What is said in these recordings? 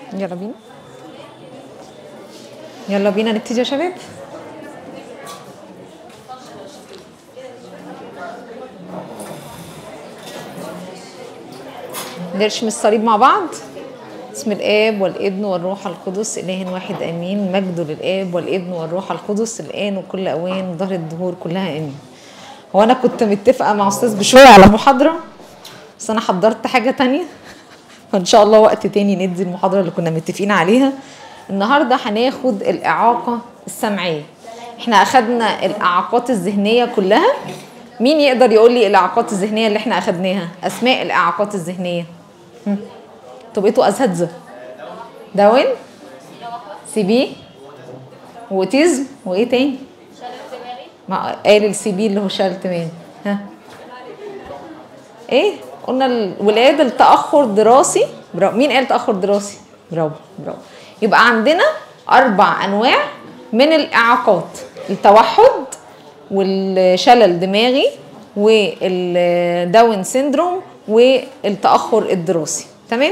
يلا بينا يلا بينا نبتدي يا شباب نرشم الصليب مع بعض بسم الاب والابن والروح القدس اله واحد امين مجد للاب والابن والروح القدس الان وكل اوان ظهر الدهور كلها امين هو انا كنت متفقه مع استاذ بشويه على محاضره بس انا حضرت حاجه تانية فان شاء الله وقت تاني ندي المحاضره اللي كنا متفقين عليها النهارده هناخد الاعاقه السمعيه احنا اخدنا الاعاقات الذهنيه كلها مين يقدر يقول لي الاعاقات الذهنيه اللي احنا اخدناها اسماء الاعاقات الذهنيه هم. انتوا بقيتوا اساتذه داون سي بي واوتيزم وايه تاني ما قال السي بي اللي هو شلل تمام ها ايه قلنا الولاده التاخر دراسي برافو مين قال تاخر دراسي برافو برافو يبقى عندنا اربع انواع من الاعاقات التوحد والشلل الدماغي والداون سيندروم والتاخر الدراسي تمام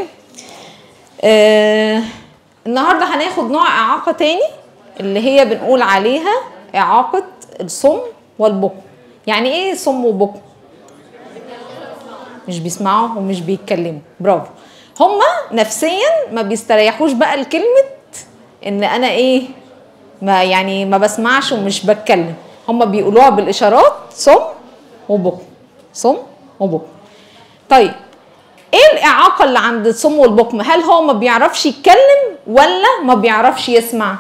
آه النهارده هناخد نوع اعاقه تاني اللي هي بنقول عليها اعاقه الصم والبكم يعني ايه صم وبكم مش بيسمعوا ومش بيتكلموا برافو هما نفسيا ما بيستريحوش بقى لكلمه ان انا ايه ما يعني ما بسمعش ومش بتكلم هما بيقولوها بالاشارات صم وبكم صم وبكم طيب ايه الاعاقه اللي عند الصم والبكم هل هو ما بيعرفش يتكلم ولا ما بيعرفش يسمع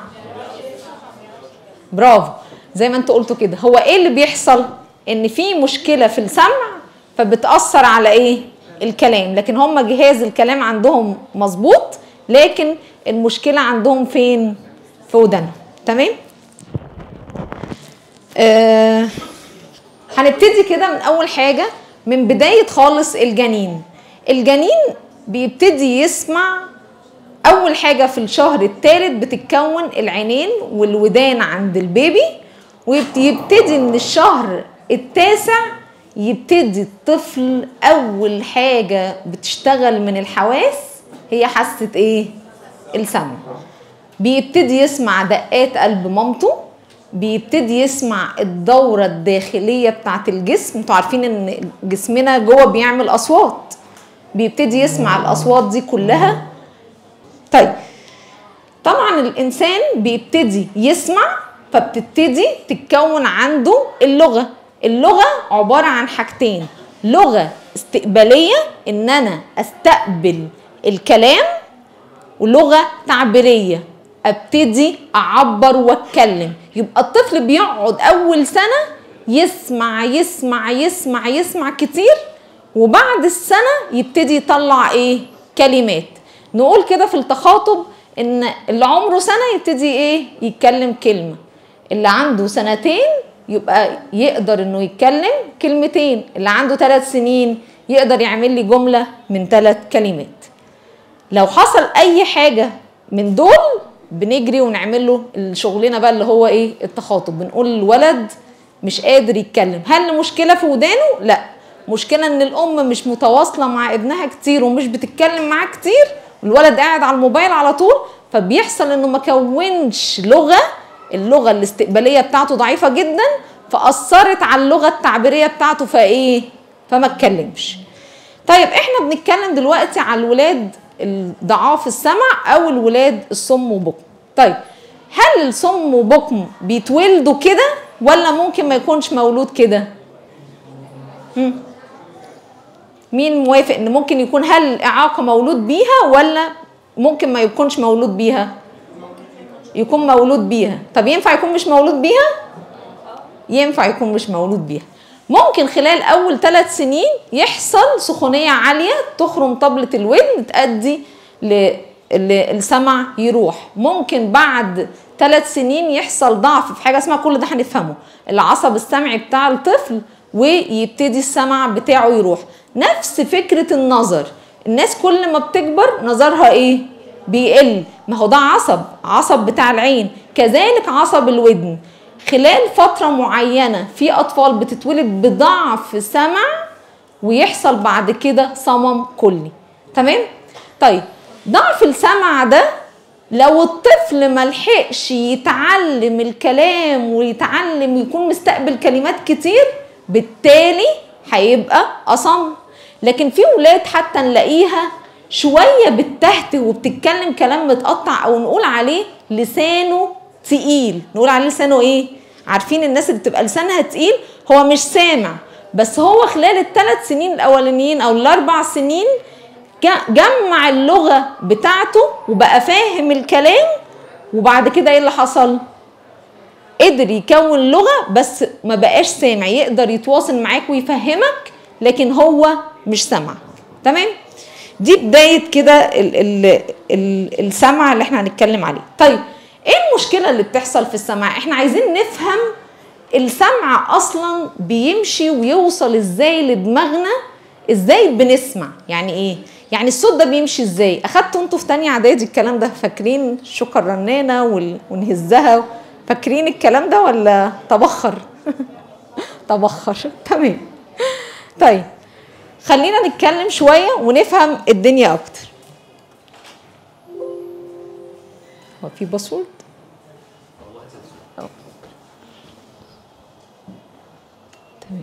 برافو زي ما انتوا قلتوا كده هو ايه اللي بيحصل ان في مشكله في السمع فبتاثر على ايه الكلام لكن هم جهاز الكلام عندهم مظبوط لكن المشكله عندهم فين في ودانهم تمام آه هنبتدي كده من اول حاجه من بدايه خالص الجنين الجنين بيبتدي يسمع اول حاجه في الشهر الثالث بتتكون العينين والودان عند البيبي ويبتدي من الشهر التاسع يبتدي الطفل اول حاجه بتشتغل من الحواس هي حاسه ايه السمع بيبتدي يسمع دقات قلب مامته بيبتدي يسمع الدورة الداخلية بتاعت الجسم انتوا عارفين ان جسمنا جوه بيعمل اصوات بيبتدي يسمع الاصوات دي كلها طيب طبعا الانسان بيبتدي يسمع فبتبتدي تتكون عنده اللغه اللغه عباره عن حاجتين لغه استقباليه ان انا استقبل الكلام ولغه تعبيريه ابتدي اعبر واتكلم يبقى الطفل بيقعد اول سنه يسمع يسمع يسمع يسمع كتير وبعد السنه يبتدي يطلع ايه كلمات نقول كده في التخاطب ان اللي عمره سنه يبتدي ايه يتكلم كلمه اللي عنده سنتين يبقى يقدر انه يتكلم كلمتين اللي عنده ثلاث سنين يقدر يعمل لي جمله من ثلاث كلمات لو حصل اي حاجه من دول بنجري ونعمل له شغلنا بقى اللي هو ايه التخاطب بنقول الولد مش قادر يتكلم هل مشكله في ودانه لا مشكله ان الام مش متواصله مع ابنها كتير ومش بتتكلم معاه كتير الولد قاعد على الموبايل على طول فبيحصل انه ما كونش لغه اللغه الاستقباليه بتاعته ضعيفه جدا فاثرت على اللغه التعبيريه بتاعته فايه فما اتكلمش طيب احنا بنتكلم دلوقتي على الولاد ضعاف السمع او الولاد الصم وبكم طيب هل الصم وبكم بيتولدوا كده ولا ممكن ما يكونش مولود كده مين موافق ان ممكن يكون هل الاعاقه مولود بيها ولا ممكن ما يكونش مولود بيها يكون مولود بيها طب ينفع يكون مش مولود بيها ينفع يكون مش مولود بيها ممكن خلال اول ثلاث سنين يحصل سخونيه عاليه تخرم طبله الودن تؤدي للسمع يروح ممكن بعد ثلاث سنين يحصل ضعف في حاجه اسمها كل ده هنفهمه العصب السمعي بتاع الطفل ويبتدي السمع بتاعه يروح نفس فكره النظر الناس كل ما بتكبر نظرها ايه بيقل ما هو ده عصب عصب بتاع العين كذلك عصب الودن خلال فترة معينة في أطفال بتتولد بضعف سمع ويحصل بعد كده صمم كلي تمام؟ طيب ضعف السمع ده لو الطفل ملحقش يتعلم الكلام ويتعلم ويكون مستقبل كلمات كتير بالتالي هيبقى أصم لكن في ولاد حتى نلاقيها شوية بتهته وبتتكلم كلام متقطع أو نقول عليه لسانه تقيل نقول عليه لسانه إيه؟ عارفين الناس اللي بتبقى لسانها تقيل هو مش سامع بس هو خلال الثلاث سنين الأولانيين أو الأربع سنين جمع اللغة بتاعته وبقى فاهم الكلام وبعد كده ايه اللي حصل؟ قدر يكون لغة بس ما بقاش سامع يقدر يتواصل معاك ويفهمك لكن هو مش سمع تمام؟ دي بداية كده ال ال ال السمع اللي احنا هنتكلم عليه طيب ايه المشكلة اللي بتحصل في السمع؟ احنا عايزين نفهم السمع اصلا بيمشي ويوصل ازاي لدماغنا ازاي بنسمع يعني ايه؟ يعني الصوت ده بيمشي ازاي اخدتوا انتوا في تانية اعدادي الكلام ده فاكرين شوكة الرنانة ونهزها فاكرين الكلام ده ولا تبخر تبخر تمام طيب خلينا نتكلم شوية ونفهم الدنيا أكتر هو في باسورد؟ تمام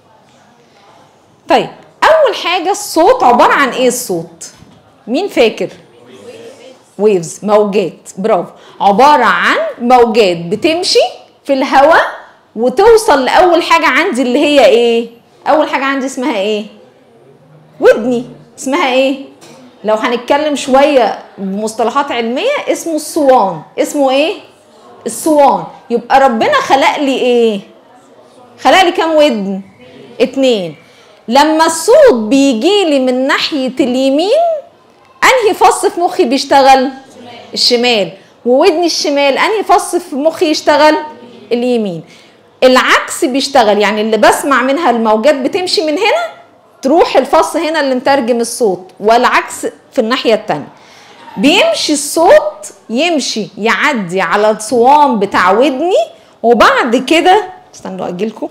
طيب اول حاجه الصوت عباره عن ايه الصوت مين فاكر ويفز موجات برافو عباره عن موجات بتمشي في الهواء وتوصل لاول حاجه عندي اللي هي ايه اول حاجه عندي اسمها ايه ودني اسمها ايه لو هنتكلم شويه بمصطلحات علميه اسمه الصوان اسمه ايه الصوان يبقى ربنا خلق لي ايه خلق لي كام ودن اتنين لما الصوت بيجي لي من ناحيه اليمين انهي فص في مخي بيشتغل الشمال وودني الشمال انهي فص في مخي يشتغل اليمين العكس بيشتغل يعني اللي بسمع منها الموجات بتمشي من هنا تروح الفص هنا اللي مترجم الصوت والعكس في الناحيه التانية بيمشي الصوت يمشي يعدي على الصوان بتاع ودني وبعد كده استنوا اجيلكم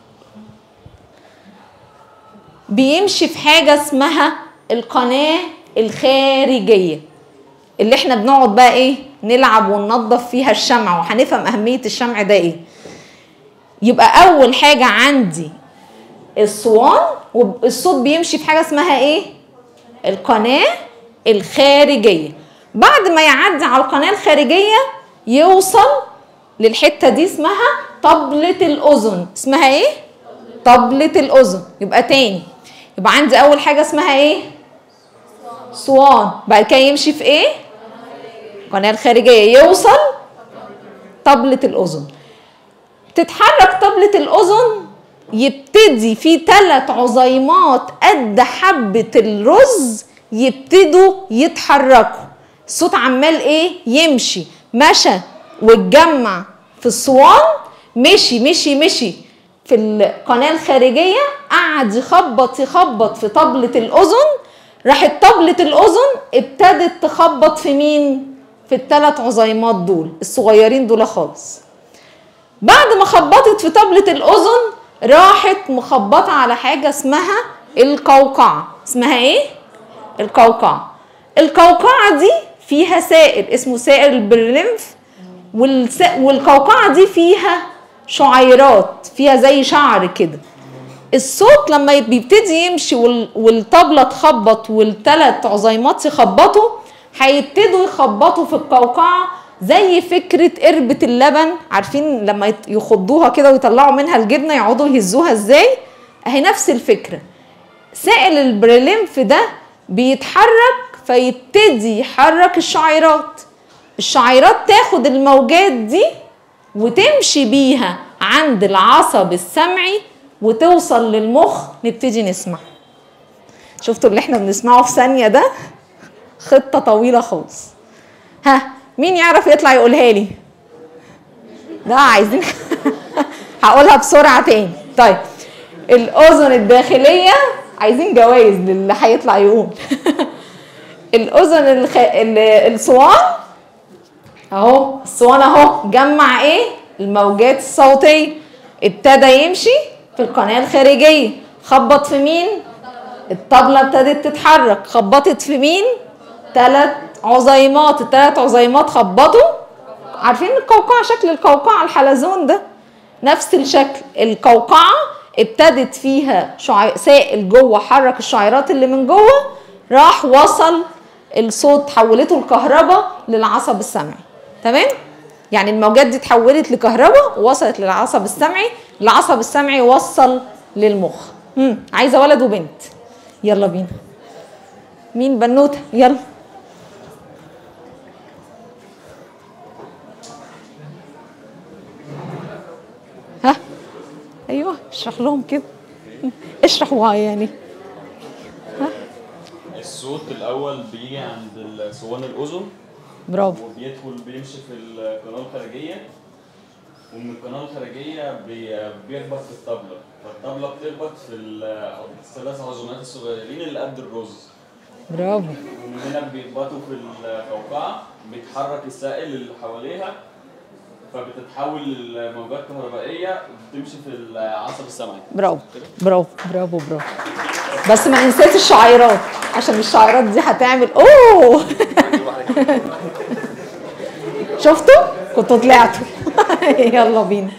بيمشي في حاجه اسمها القناه الخارجيه اللي احنا بنقعد بقى ايه نلعب وننظف فيها الشمع وهنفهم اهميه الشمع ده ايه يبقى اول حاجه عندي الصوان والصوت بيمشي في حاجه اسمها ايه القناه الخارجيه بعد ما يعدي على القناه الخارجيه يوصل للحته دي اسمها طبله الاذن اسمها ايه طبله الاذن يبقى تاني يبقى عندي اول حاجه اسمها ايه صوان بعد كده يمشي في ايه القناه الخارجيه يوصل طبله الاذن تتحرك طبله الاذن يبتدي في ثلاث عظيمات قد حبه الرز يبتدوا يتحركوا الصوت عمال ايه يمشي مشى واتجمع في الصوان مشي مشي مشي في القناه الخارجيه قعد يخبط يخبط في طبله الاذن راحت طبله الاذن ابتدت تخبط في مين في الثلاث عظيمات دول الصغيرين دول خالص بعد ما خبطت في طبله الاذن راحت مخبطه على حاجه اسمها القوقعه اسمها ايه القوقعه القوقعه دي فيها سائل اسمه سائل البرليمف والقوقعه دي فيها شعيرات فيها زي شعر كده الصوت لما بيبتدي يمشي والطبله تخبط والثلاث عظيمات يخبطوا هيبتدوا يخبطوا في القوقعه زي فكره قربة اللبن عارفين لما يخضوها كده ويطلعوا منها الجبنه يقعدوا يهزوها ازاي اهي نفس الفكره سائل البريليمف ده بيتحرك فيبتدي يحرك الشعيرات الشعيرات تاخد الموجات دي وتمشي بيها عند العصب السمعي وتوصل للمخ نبتدي نسمع شفتوا اللي احنا بنسمعه في ثانيه ده خطه طويله خالص ها مين يعرف يطلع يقولها لي لا عايزين هقولها بسرعه تاني طيب الاذن الداخليه عايزين جوائز للي هيطلع يقول الاذن الخ... الصوان اهو الصوان اهو جمع ايه الموجات الصوتيه ابتدى يمشي في القناه الخارجيه خبط في مين الطبله ابتدت تتحرك خبطت في مين ثلاث عظيمات الثلاث عظيمات خبطوا عارفين القوقعة شكل القوقعة الحلزون ده نفس الشكل القوقعة ابتدت فيها شعي... سائل جوه حرك الشعيرات اللي من جوه راح وصل الصوت حولته الكهرباء للعصب السمعي تمام يعني الموجات دي اتحولت لكهرباء ووصلت للعصب السمعي العصب السمعي وصل للمخ مم. عايزه ولد وبنت يلا بينا مين بنوته يلا ها ايوه اشرح لهم كده اشرح وعي يعني الصوت الاول بيجي عند صوان الاذن برافو وبيدخل بيمشي في القناه الخارجيه ومن القناه الخارجيه بي- بيخبط في الطبله فالطبله بتخبط في ال- الثلاث عظمات الصغيرين اللي قد الرز برافو ومن هنا بيخبطوا في القوقعه بيتحرك السائل اللي حواليها فبتتحول لموجات كهربائيه بتمشي في العصب السمعي برافو برافو برافو برافو بس ما ننساش الشعيرات عشان الشعيرات دي هتعمل اوه شفتوا كنتوا طلعتوا يلا بينا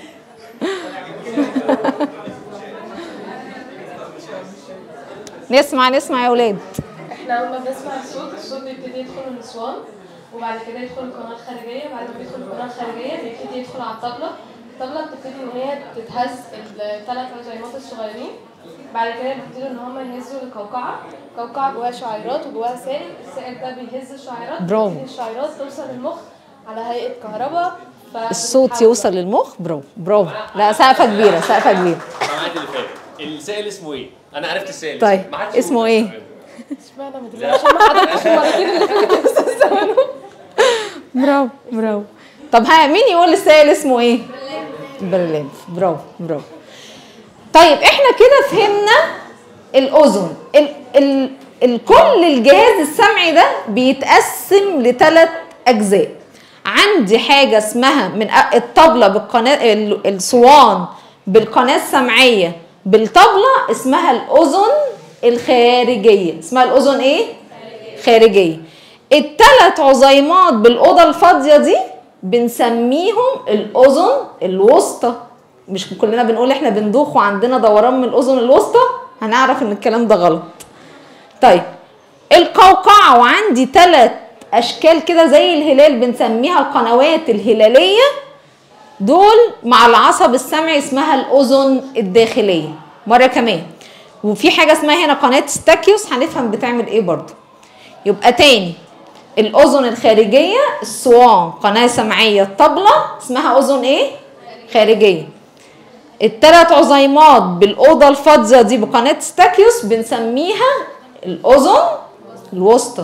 نسمع نسمع يا اولاد احنا لما بنسمع الصوت الصوت بيبتدي يدخل النسوان وبعد كده يدخل القناه الخارجيه بعد ما بيدخل القناه الخارجيه بيبتدي يدخل على الطبله الطبله بتبتدي ان هي تتهز الثلاث عزيمات الصغيرين بعد كده بيبتدوا ان هم يهزوا القوقعه القوقعه جواها شعيرات وجواها سائل السائل ده بيهز الشعيرات برافو. بتبتدي الشعيرات توصل للمخ على هيئه كهرباء الصوت فبتتحول. يوصل للمخ برافو برافو لا سقفه كبيره سقفه كبيره سمعت اللي فات السائل اسمه ايه؟ انا عرفت السائل طيب، ما حدش اسمه يقول إيه؟ ده. اشمعنى مدري عشان ما حضرتش المرتين اللي فاتوا برافو برافو طب ها مين يقول السائل اسمه ايه؟ برلين برافو برافو طيب احنا كده فهمنا الاذن ال ال الكل الجهاز السمعي ده بيتقسم لثلاث اجزاء عندي حاجه اسمها من أ- الطبله بالقناه ال- الصوان بالقناه السمعيه بالطبله اسمها الاذن الخارجيه اسمها الاذن ايه خارجيه الثلاث عظيمات بالاوضه الفاضيه دي بنسميهم الاذن الوسطى مش كلنا بنقول احنا بندوخ وعندنا دوران من الاذن الوسطى هنعرف ان الكلام ده غلط طيب القوقعه وعندي ثلاث اشكال كده زي الهلال بنسميها القنوات الهلاليه دول مع العصب السمعي اسمها الاذن الداخليه مره كمان وفي حاجه اسمها هنا قناه ستاكيوس هنفهم بتعمل ايه برضو يبقى تاني الاذن الخارجيه الصوان قناه سمعيه الطبله اسمها اذن ايه خارجيه الثلاث عظيمات بالاوضه الفاضيه دي بقناه ستاكيوس بنسميها الاذن الوسطى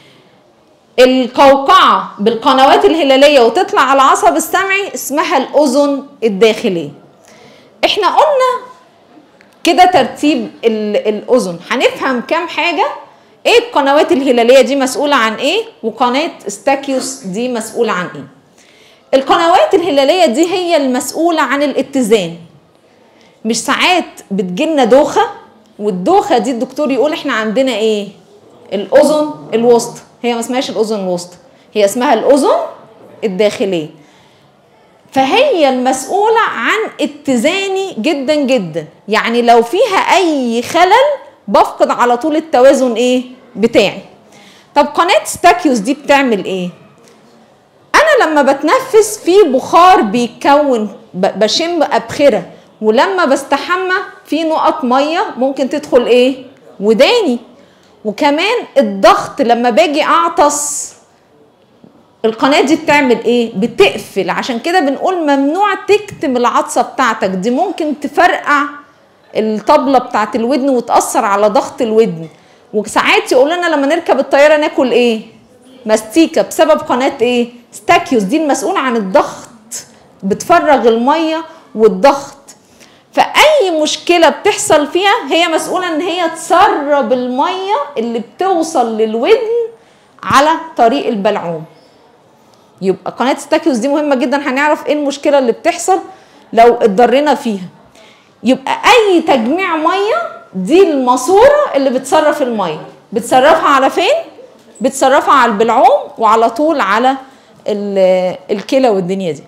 القوقعه بالقنوات الهلاليه وتطلع على العصب السمعي اسمها الاذن الداخليه احنا قلنا كده ترتيب ال- الاذن هنفهم كام حاجه ايه القنوات الهلاليه دي مسؤوله عن ايه وقناه ستاكيوس دي مسؤوله عن ايه القنوات الهلاليه دي هي المسؤوله عن الاتزان مش ساعات بتجيلنا دوخه والدوخه دي الدكتور يقول احنا عندنا ايه الاذن الوسطى هي ما اسمهاش الاذن الوسطى هي اسمها الاذن الداخليه فهي المسؤولة عن اتزاني جدا جدا يعني لو فيها أي خلل بفقد على طول التوازن إيه بتاعي طب قناة ستاكيوس دي بتعمل إيه أنا لما بتنفس في بخار بيتكون ب- بشم أبخرة ولما بستحمى في نقط مية ممكن تدخل إيه وداني وكمان الضغط لما باجي أعطس القناه دي بتعمل ايه بتقفل عشان كده بنقول ممنوع تكتم العطسه بتاعتك دي ممكن تفرقع الطبله بتاعت الودن وتاثر على ضغط الودن وساعات يقول لنا لما نركب الطياره ناكل ايه ماستيكه بسبب قناه ايه ستاكيوس دي المسؤوله عن الضغط بتفرغ الميه والضغط فاي مشكله بتحصل فيها هي مسؤوله ان هي تسرب الميه اللي بتوصل للودن على طريق البلعوم يبقى قناه ستاكيوس دي مهمه جدا هنعرف ايه المشكله اللي بتحصل لو اتضرينا فيها يبقى اي تجميع ميه دي الماسوره اللي بتصرف الميه بتصرفها على فين بتصرفها على البلعوم وعلى طول على ال- الكلى والدنيا دي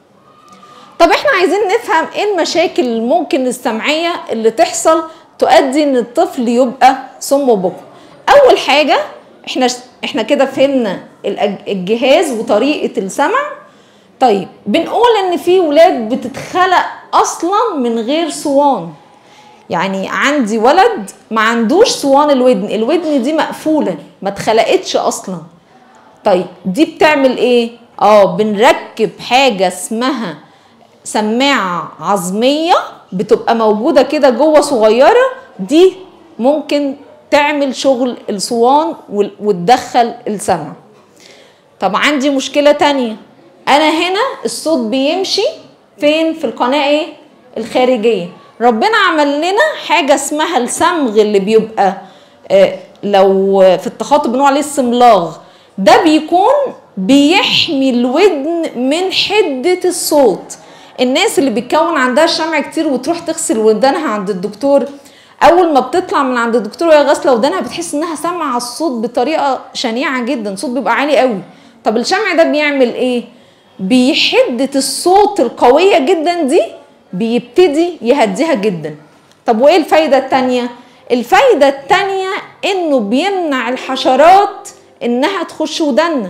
طب احنا عايزين نفهم ايه المشاكل الممكن السمعيه اللي تحصل تؤدي ان الطفل يبقى صم وبكم اول حاجه احنا احنا كده فهمنا الأج- الجهاز وطريقه السمع طيب بنقول ان في ولاد بتتخلق اصلا من غير صوان يعني عندي ولد ما عندوش صوان الودن الودن دي مقفوله ما اتخلقتش اصلا طيب دي بتعمل ايه اه بنركب حاجه اسمها سماعه عظميه بتبقى موجوده كده جوه صغيره دي ممكن تعمل شغل الصوان وال- وتدخل السمع طب عندي مشكله تانية انا هنا الصوت بيمشي فين في القناه ايه الخارجيه ربنا عمل لنا حاجه اسمها الصمغ اللي بيبقى آه، لو في التخاطب بنقول عليه الصملاغ ده بيكون بيحمي الودن من حده الصوت الناس اللي بتكون عندها شمع كتير وتروح تغسل ودانها عند الدكتور اول ما بتطلع من عند الدكتور وهي غاسله ودانها بتحس انها سامعه الصوت بطريقه شنيعه جدا الصوت بيبقى عالي قوي طب الشمع ده بيعمل ايه بيحدة الصوت القوية جدا دي بيبتدي يهديها جدا طب وايه الفايدة التانية الفايدة التانية انه بيمنع الحشرات انها تخش ودنا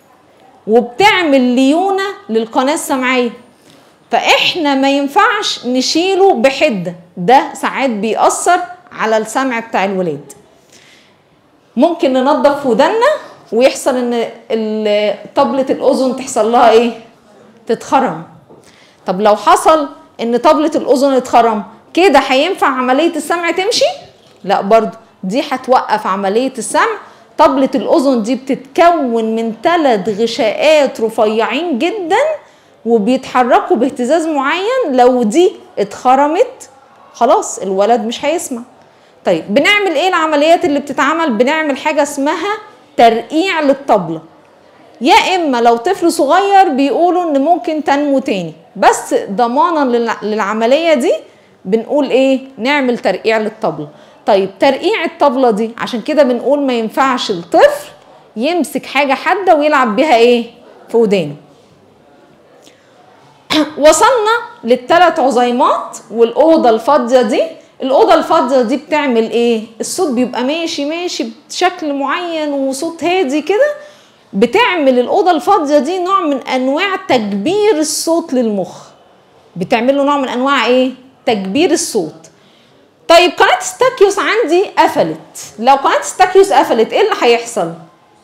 وبتعمل ليونة للقناة السمعية فاحنا ما ينفعش نشيله بحدة ده ساعات بيأثر على السمع بتاع الولاد ممكن ننظف ودنا ويحصل ان ال- طبلة الاذن تحصل لها ايه تتخرم طب لو حصل ان طبلة الاذن اتخرم كده هينفع عملية السمع تمشي لا برضو دي هتوقف عملية السمع طبلة الأذن دي بتتكون من ثلاث غشاءات رفيعين جدا وبيتحركوا باهتزاز معين لو دي اتخرمت خلاص الولد مش هيسمع طيب بنعمل ايه العمليات اللي بتتعمل بنعمل حاجة اسمها ترقيع للطبلة يا اما لو طفل صغير بيقولوا ان ممكن تنمو تاني بس ضمانا للع- للعمليه دي بنقول ايه نعمل ترقيع للطبله طيب ترقيع الطبله دي عشان كده بنقول ما ينفعش الطفل يمسك حاجه حاده ويلعب بيها ايه في ودانه وصلنا للثلاث عظيمات والاوضه الفاضيه دي الاوضه الفاضيه دي بتعمل ايه الصوت بيبقى ماشي ماشي بشكل معين وصوت هادي كده بتعمل الاوضه الفاضيه دي نوع من انواع تكبير الصوت للمخ بتعمل له نوع من انواع ايه تكبير الصوت طيب قناه ستاكيوس عندي قفلت لو قناه ستاكيوس قفلت ايه اللي هيحصل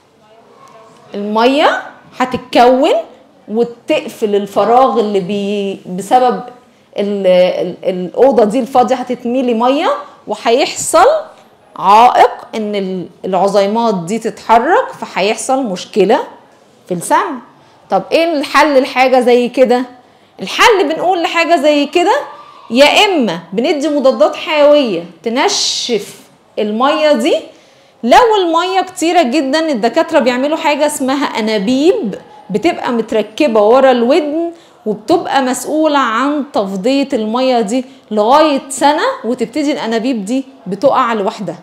الميه هتتكون وتقفل الفراغ اللي بي بسبب ال ال الاوضه دي الفاضيه هتتميلي ميه وهيحصل عائق ان ال- العظيمات دي تتحرك فهيحصل مشكله في السمع طب ايه الحل لحاجه زي كده الحل بنقول لحاجه زي كده يا اما بندي مضادات حيويه تنشف الميه دي لو الميه كتيره جدا الدكاتره بيعملوا حاجه اسمها انابيب بتبقى متركبه ورا الودن وبتبقى مسؤوله عن تفضيه الميه دي لغايه سنه وتبتدي الانابيب دي بتقع لوحدها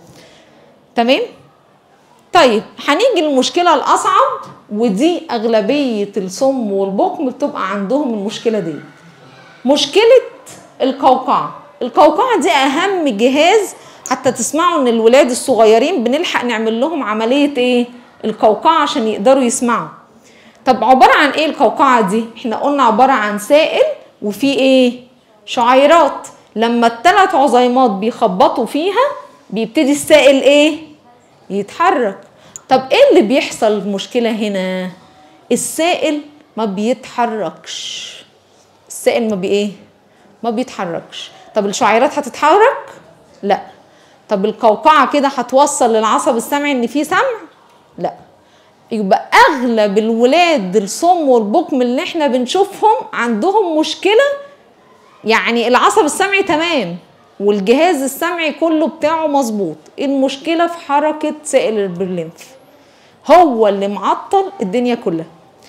تمام طيب هنيجي للمشكله الاصعب ودي اغلبيه الصم والبكم بتبقى عندهم المشكله دي مشكله القوقعه القوقعه دي اهم جهاز حتى تسمعوا ان الولاد الصغيرين بنلحق نعمل لهم عمليه ايه القوقعه عشان يقدروا يسمعوا طب عباره عن ايه القوقعه دي احنا قلنا عباره عن سائل وفي ايه شعيرات لما الثلاث عظيمات بيخبطوا فيها بيبتدي السائل ايه يتحرك طب ايه اللي بيحصل المشكله هنا السائل ما بيتحركش السائل ما بي ايه ما بيتحركش طب الشعيرات هتتحرك لا طب القوقعه كده هتوصل للعصب السمعي ان في سمع لا يبقى اغلب الولاد الصم والبكم اللي احنا بنشوفهم عندهم مشكله يعني العصب السمعي تمام والجهاز السمعي كله بتاعه مظبوط المشكله في حركه سائل البرلينف هو اللي معطل الدنيا كلها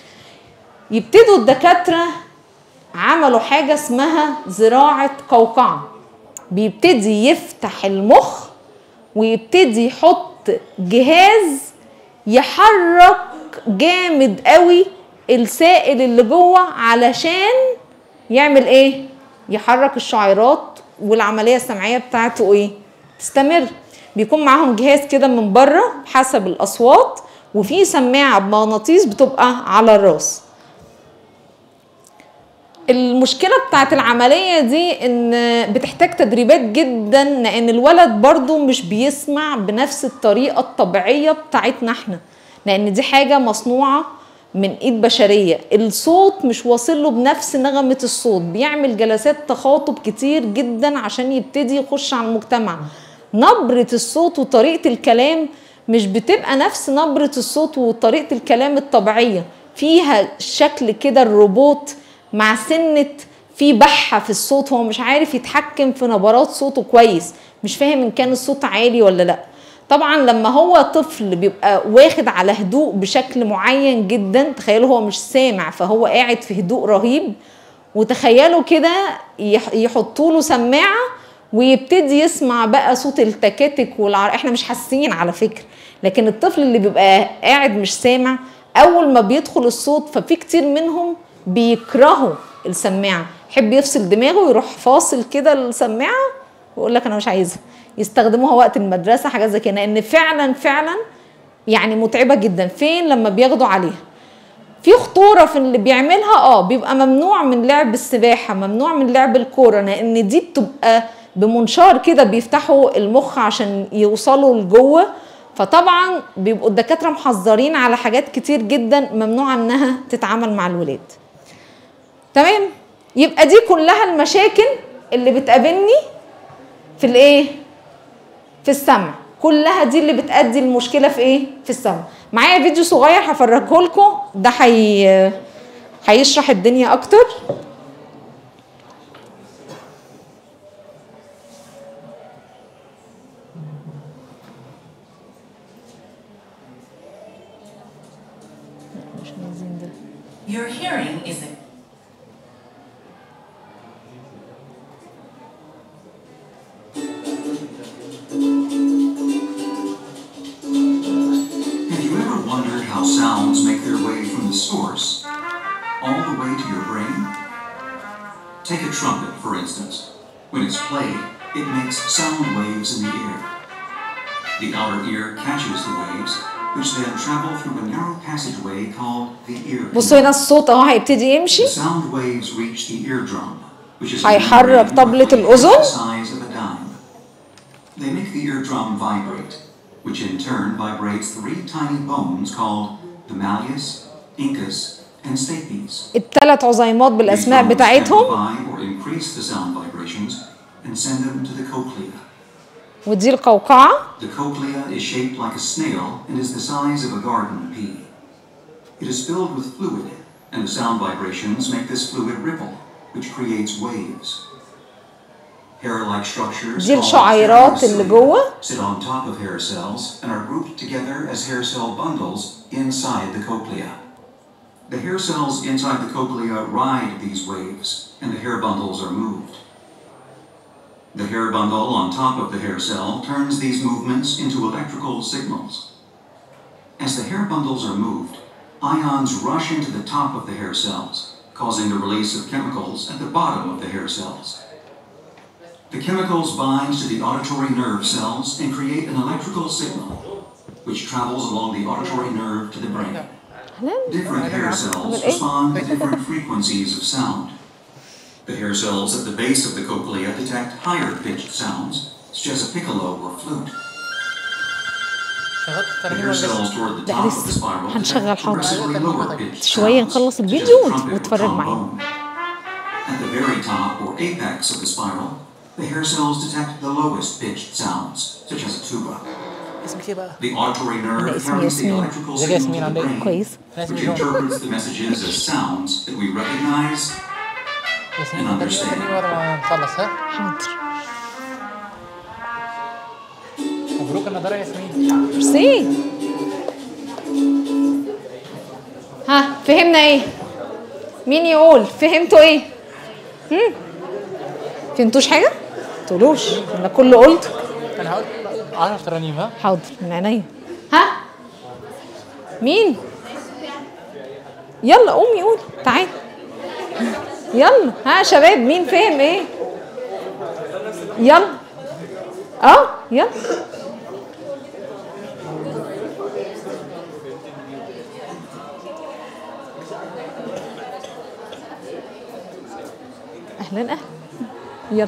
يبتدوا الدكاتره عملوا حاجه اسمها زراعه قوقعه بيبتدي يفتح المخ ويبتدي يحط جهاز يحرك جامد قوي السائل اللي جوه علشان يعمل ايه يحرك الشعيرات والعمليه السمعيه بتاعته ايه تستمر بيكون معاهم جهاز كده من بره حسب الاصوات وفي سماعه بمغناطيس بتبقى على الراس المشكله بتاعت العمليه دي ان بتحتاج تدريبات جدا لان الولد برضو مش بيسمع بنفس الطريقه الطبيعيه بتاعتنا احنا لان دي حاجه مصنوعه من ايد بشريه الصوت مش واصل له بنفس نغمه الصوت بيعمل جلسات تخاطب كتير جدا عشان يبتدي يخش على المجتمع نبره الصوت وطريقه الكلام مش بتبقى نفس نبره الصوت وطريقه الكلام الطبيعيه فيها شكل كده الروبوت مع سنه في بحه في الصوت هو مش عارف يتحكم في نبرات صوته كويس مش فاهم ان كان الصوت عالي ولا لا طبعا لما هو طفل بيبقى واخد على هدوء بشكل معين جدا تخيلوا هو مش سامع فهو قاعد في هدوء رهيب وتخيلوا كده يح- يحطوا له سماعه ويبتدي يسمع بقى صوت التكاتك والعر احنا مش حاسين على فكره لكن الطفل اللي بيبقى قاعد مش سامع اول ما بيدخل الصوت ففي كتير منهم بيكرهوا السماعه يحب يفصل دماغه ويروح فاصل كده السماعه ويقول لك انا مش عايزها يستخدموها وقت المدرسه حاجات زي كده لان فعلا فعلا يعني متعبه جدا فين لما بياخدوا عليها في خطوره في اللي بيعملها اه بيبقى ممنوع من لعب السباحه ممنوع من لعب الكوره لان دي بتبقى بمنشار كده بيفتحوا المخ عشان يوصلوا لجوه فطبعا بيبقوا الدكاتره محذرين على حاجات كتير جدا ممنوع انها تتعامل مع الولاد تمام يبقى دي كلها المشاكل اللي بتقابلني في الايه في السمع كلها دي اللي بتأدي المشكله في ايه في السمع معايا فيديو صغير هفرجه لكم ده حي... هيشرح الدنيا اكتر مش عايزين ده Your hearing is a Have you ever wondered how sounds make their way from the source all the way to your brain? Take a trumpet, for instance. When it's played, it makes sound waves in the air. The outer ear catches the waves, which then travel through a narrow passageway called the ear بصوا هنا canal. الصوت اهو هيبتدي يمشي The sound waves reach the eardrum, which is a هيحرك membrane طبلة roughly الأذن. the size of a dime. They make the eardrum vibrate, which in turn vibrates three tiny bones called the malleus, incus, and stapes. الثلاث عظيمات These بالاسماء bones بتاعتهم amplify or increase the sound vibrations and send them to the cochlea. ودي القوقعه The cochlea is shaped like a snail and is the size of a garden pea. It is filled with fluid, and the sound vibrations make this fluid ripple, which creates waves. Hair-like structures دي called الشعيرات hair اللي cells جوه. sit on top of hair cells and are grouped together as hair cell bundles inside the cochlea. The hair cells inside the cochlea ride these waves, and the hair bundles are moved. The hair bundle on top of the hair cell turns these movements into electrical signals. As the hair bundles are moved, ions rush into the top of the hair cells, causing the release of chemicals at the bottom of the hair cells. The chemicals bind to the auditory nerve cells and create an electrical signal, which travels along the auditory nerve to the brain. Different hair cells respond to different frequencies of sound. The hair cells at the base of the cochlea detect higher pitched sounds, such as a piccolo or flute. شغلت The الترجمة hair لسه cells toward the ده top of the لسه spiral هنشغل detect حاضر. progressively lower pitched شوية sounds, نخلص such as الفيديو a وت- trumpet or واتفرج معايا. trombone. At the very top or apex of the spiral, the hair cells detect the lowest pitched sounds, such as a tuba. اسمك ايه بقى؟ The auditory أنا nerve اسمي carries the ياسمين. electrical ازيك signal يا to ياسمين the عاملة ايه؟ brain, كويس أنا اسمي which جون interprets the messages as sounds that we recognize ياسمين and ترجمة understand. ترجمة بعد ما نخلص ها؟ حاضر مبروك النضارة يا ياسمين ميرسي ها فهمنا ايه مين يقول فهمتوا ايه هم فهمتوش حاجه تقولوش انا كله قلت انا هقول 10 ترانيم ها؟ حاضر من عينيا ها مين يلا قومي قولي تعالي يلا ها يا شباب مين فهم ايه يلا اه يلا اهلا اهلا يلا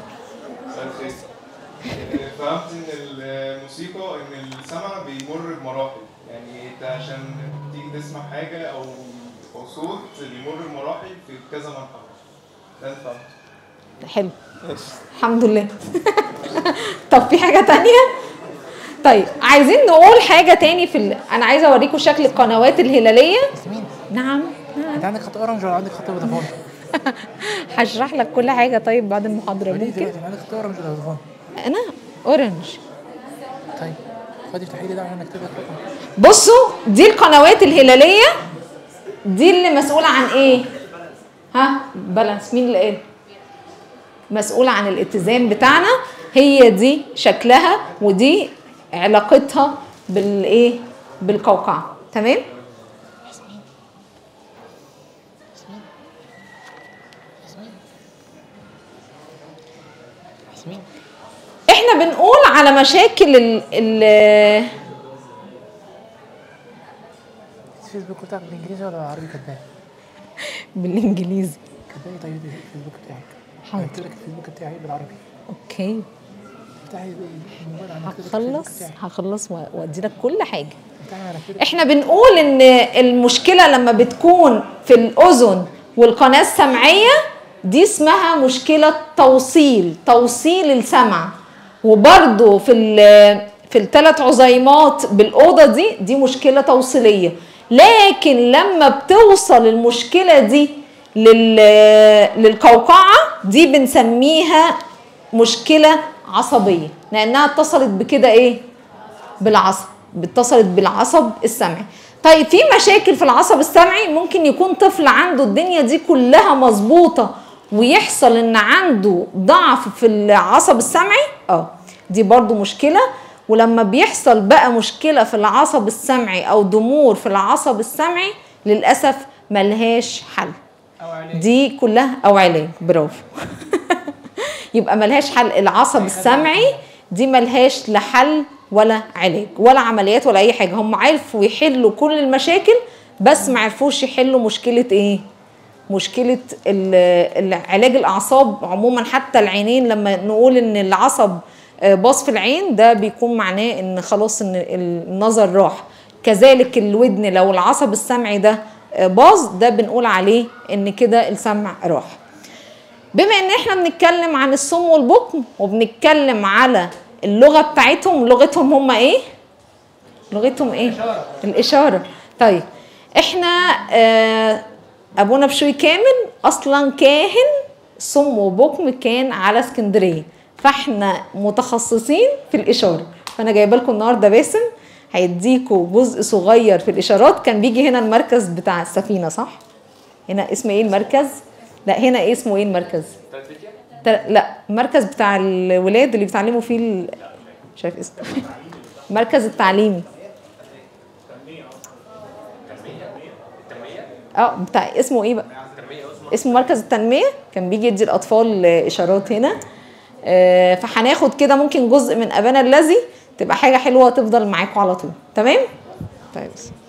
فهمت ان الموسيقى ان السمع بيمر بمراحل يعني انت عشان تيجي تسمع حاجه او او صوت بيمر بمراحل في كذا مرحله ده انت فهمت حلو الحمد لله طب في حاجة تانية طيب عايزين نقول حاجة تاني في ال... أنا عايزة أوريكم شكل القنوات الهلالية ياسمين نعم نعم. انت عندك خط اورنج ولا عندك خط فودافون؟ هشرح لك كل حاجة طيب بعد المحاضرة قولي لي ممكن دلوقتي عندك خط اورنج ولا فودافون؟ أنا أورنج طيب خدي افتحي لي ده عشان اكتب لك رقم بصوا دي القنوات الهلالية دي اللي مسؤولة عن إيه؟ ها بالانس مين اللي قال؟ مسؤولة عن الاتزان بتاعنا هي دي شكلها ودي علاقتها بالايه؟ بالقوقعة تمام؟ ياسمين احنا بنقول على مشاكل ال ال الفيسبوك بتاعك بالانجليزي ولا عربي كاتباه؟ بالانجليزي كاتباه طيب الفيسبوك بتاعك حاضر. هكتب لك الفيسبوك بتاعي بالعربي اوكي افتحي الموبايل عندك اكتب لك الفيسبوك هخلص بتاعي. هخلص و- وادي لك كل حاجه افتحي انا هكتب لك احنا بنقول ان المشكله لما بتكون في الاذن والقناه السمعيه دي اسمها مشكله توصيل توصيل السمع وبرده في ال- في الثلاث عظيمات بالاوضه دي دي مشكله توصيليه لكن لما بتوصل المشكله دي لل للقوقعه دي بنسميها مشكله عصبيه لانها اتصلت بكده ايه بالعصب اتصلت بالعصب السمعي طيب في مشاكل في العصب السمعي ممكن يكون طفل عنده الدنيا دي كلها مظبوطه ويحصل ان عنده ضعف في العصب السمعي اه دي برضو مشكله ولما بيحصل بقى مشكله في العصب السمعي او ضمور في العصب السمعي للاسف ملهاش حل دي كلها او علاج برافو يبقى ملهاش حل العصب السمعي دي ملهاش لا حل ولا علاج ولا عمليات ولا اي حاجه هم عرفوا يحلوا كل المشاكل بس ما عرفوش يحلوا مشكله ايه مشكله ال- ال- علاج الاعصاب عموما حتى العينين لما نقول ان العصب آه، باظ في العين ده بيكون معناه ان خلاص ان النظر راح كذلك الودن لو العصب السمعي ده آه، باظ ده بنقول عليه ان كده السمع راح بما ان احنا بنتكلم عن الصم والبكم وبنتكلم على اللغه بتاعتهم لغتهم هم ايه لغتهم ايه الاشاره الاشاره طيب احنا آه ابونا بشوي كامل اصلا كاهن صم وبكم كان على اسكندريه فاحنا متخصصين في الاشاره فانا جايبه لكم النهارده باسم هيديكوا جزء صغير في الاشارات كان بيجي هنا المركز بتاع السفينه صح هنا اسم ايه المركز لا هنا إيه اسمه ايه المركز تل- لا المركز بتاع الولاد اللي بيتعلموا فيه ال... مش عارف اسمه المركز التعليمي اه بتاع اسمه ايه بقى اسمه مركز التنميه كان بيجي يدي الاطفال اشارات هنا آه، فهناخد كده ممكن جزء من ابانا الذي تبقى حاجه حلوه تفضل معاكم على طول تمام طيب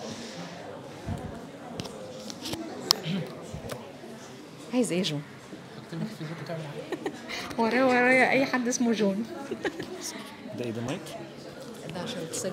عايز ايه جون اكتب لك الفيسبوك بتاعي ورايا ورايا اي حد اسمه جون ده ايه ده مايك؟ ده عشان تسجل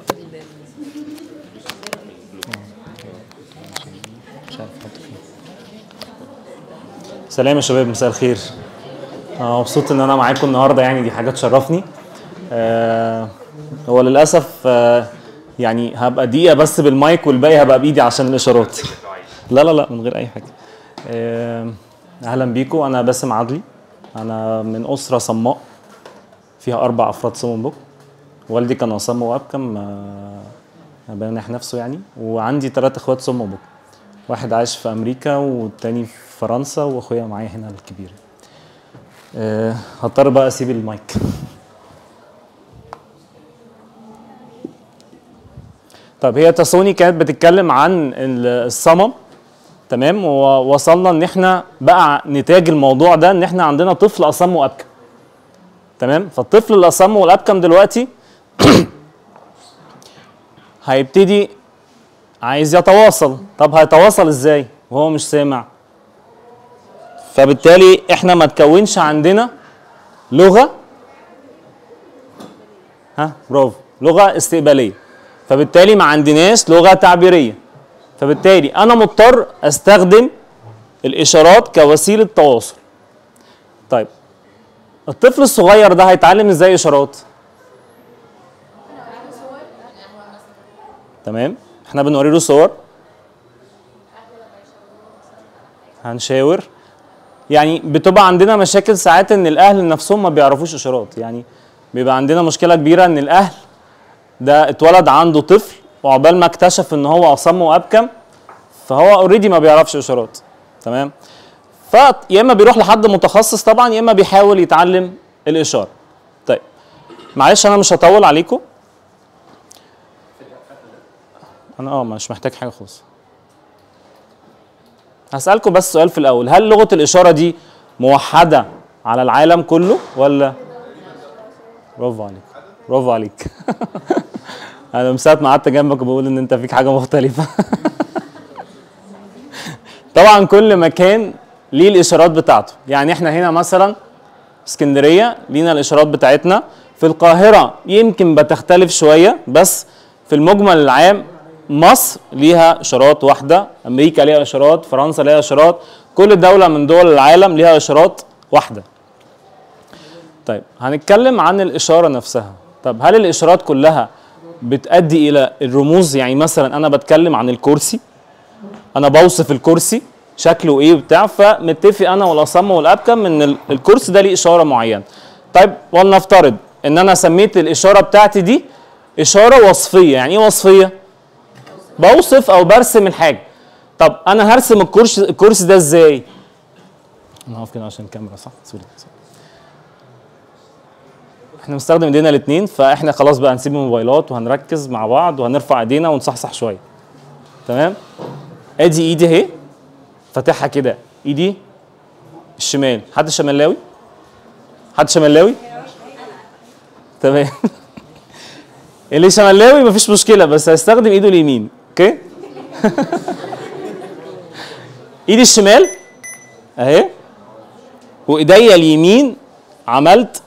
مش عارف احط فين سلام يا شباب مساء الخير أنا مبسوط ان انا معاكم النهارده يعني دي حاجه تشرفني آه هو للاسف آه يعني هبقى دقيقه بس بالمايك والباقي هبقى بايدي عشان الاشارات لا لا لا من غير اي حاجه آه اهلا بيكم انا باسم عدلي انا من اسره صماء فيها اربع افراد صم بكم والدي كان عصام وابكم آه بينح نفسه يعني وعندي ثلاث اخوات صم بكم واحد عايش في امريكا والتاني في فرنسا واخويا معايا هنا الكبير أه هضطر بقى اسيب المايك طب هي تاسوني كانت بتتكلم عن ال- الصمم تمام ووصلنا ان احنا بقى نتاج الموضوع ده ان احنا عندنا طفل اصم وابكم تمام فالطفل الاصم والابكم دلوقتي هيبتدي عايز يتواصل طب هيتواصل ازاي وهو مش سامع فبالتالي احنا ما تكونش عندنا لغه ها برافو لغه استقباليه فبالتالي ما عندناش لغه تعبيريه فبالتالي انا مضطر استخدم الاشارات كوسيله تواصل طيب الطفل الصغير ده هيتعلم ازاي اشارات تمام احنا بنوري له صور هنشاور يعني بتبقى عندنا مشاكل ساعات ان الاهل نفسهم ما بيعرفوش اشارات يعني بيبقى عندنا مشكله كبيره ان الاهل ده اتولد عنده طفل وعقبال ما اكتشف ان هو اصم وابكم فهو اوريدي ما بيعرفش اشارات تمام فيا اما بيروح لحد متخصص طبعا يا اما بيحاول يتعلم الاشاره طيب معلش انا مش هطول عليكم انا اه مش محتاج حاجه خالص هسألكم بس سؤال في الأول هل لغة الإشارة دي موحدة على العالم كله ولا برافو عليك برافو عليك أنا من ساعة ما قعدت جنبك بقول إن أنت فيك حاجة مختلفة طبعا كل مكان ليه الإشارات بتاعته يعني إحنا هنا مثلا اسكندرية لينا الإشارات بتاعتنا في القاهرة يمكن بتختلف شوية بس في المجمل العام مصر ليها اشارات واحده امريكا ليها اشارات فرنسا ليها اشارات كل دوله من دول العالم ليها اشارات واحده طيب هنتكلم عن الاشاره نفسها طب هل الاشارات كلها بتؤدي الى الرموز يعني مثلا انا بتكلم عن الكرسي انا بوصف الكرسي شكله ايه وبتاع فمتفق انا والاصم والابكم ان ال- الكرسي ده ليه اشاره معينه طيب ولنفترض ان انا سميت الاشاره بتاعتي دي اشاره وصفيه يعني ايه وصفيه بوصف او برسم الحاجه طب انا هرسم الكرسي الكرسي ده ازاي انا هقف كده عشان الكاميرا صح سوري سوري. احنا بنستخدم ايدينا الاثنين فاحنا خلاص بقى هنسيب الموبايلات وهنركز مع بعض وهنرفع ايدينا ونصحصح شويه تمام ادي ايدي اهي فاتحها كده ايدي الشمال حد شمالاوي حد شمالاوي تمام اللي شمالاوي مفيش مشكله بس هيستخدم ايده اليمين اوكي ايدي الشمال اهي وايديا اليمين عملت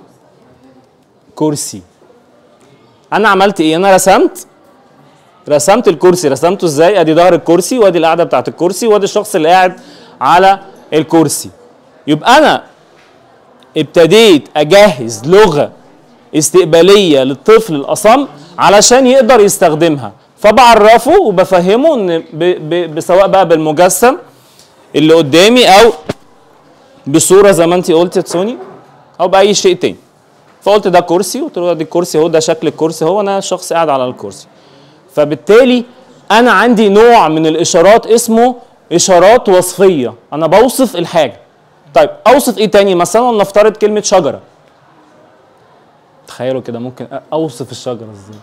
كرسي انا عملت ايه انا رسمت رسمت الكرسي رسمته ازاي ادي ظهر الكرسي وادي القعده بتاعت الكرسي وادي الشخص اللي قاعد على الكرسي يبقى انا ابتديت اجهز لغه استقباليه للطفل الاصم علشان يقدر يستخدمها فبعرفه وبفهمه ان ب ب سواء بقى بالمجسم اللي قدامي او بصوره زي ما انت قلت يا تسوني او باي شيء تاني فقلت ده كرسي قلت له ده الكرسي اهو ده شكل الكرسي هو انا شخص قاعد على الكرسي فبالتالي انا عندي نوع من الاشارات اسمه اشارات وصفيه انا بوصف الحاجه طيب اوصف ايه تاني مثلا نفترض كلمه شجره تخيلوا كده ممكن أ- اوصف الشجره ازاي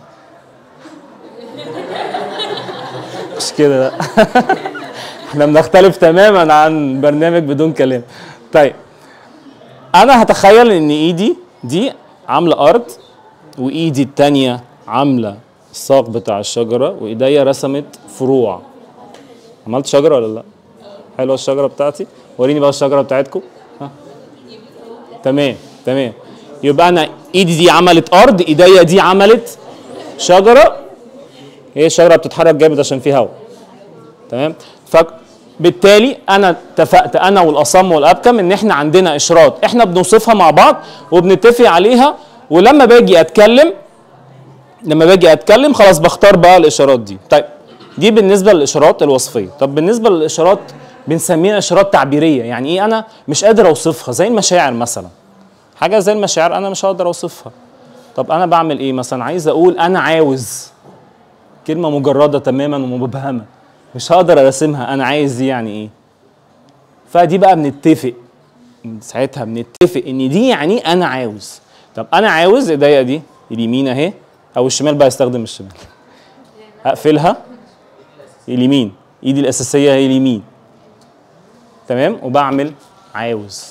مش كده لا احنا بنختلف تماما عن برنامج بدون كلام طيب انا هتخيل ان ايدي دي عامله ارض وايدي التانية عامله الساق بتاع الشجره وايديا رسمت فروع عملت شجره ولا لا حلوه الشجره بتاعتي وريني بقى الشجره بتاعتكم ها تمام تمام يبقى انا ايدي دي عملت ارض ايديا دي عملت شجره هي الشجره بتتحرك جامد عشان في هواء تمام فبالتالي انا اتفقت انا والاصم والابكم ان احنا عندنا اشارات احنا بنوصفها مع بعض وبنتفق عليها ولما باجي اتكلم لما باجي اتكلم خلاص بختار بقى الاشارات دي طيب دي بالنسبه للاشارات الوصفيه طب بالنسبه للاشارات بنسميها اشارات تعبيريه يعني ايه انا مش قادر اوصفها زي المشاعر مثلا حاجه زي المشاعر انا مش هقدر اوصفها طب انا بعمل ايه مثلا عايز اقول انا عاوز كلمه مجرده تماما ومبهمه مش هقدر ارسمها انا عايز دي يعني ايه فدي بقى بنتفق ساعتها بنتفق ان دي يعني انا عاوز طب انا عاوز ايديا دي اليمين اهي او الشمال بقى يستخدم الشمال اقفلها اليمين ايدي الاساسيه هي اليمين تمام وبعمل عاوز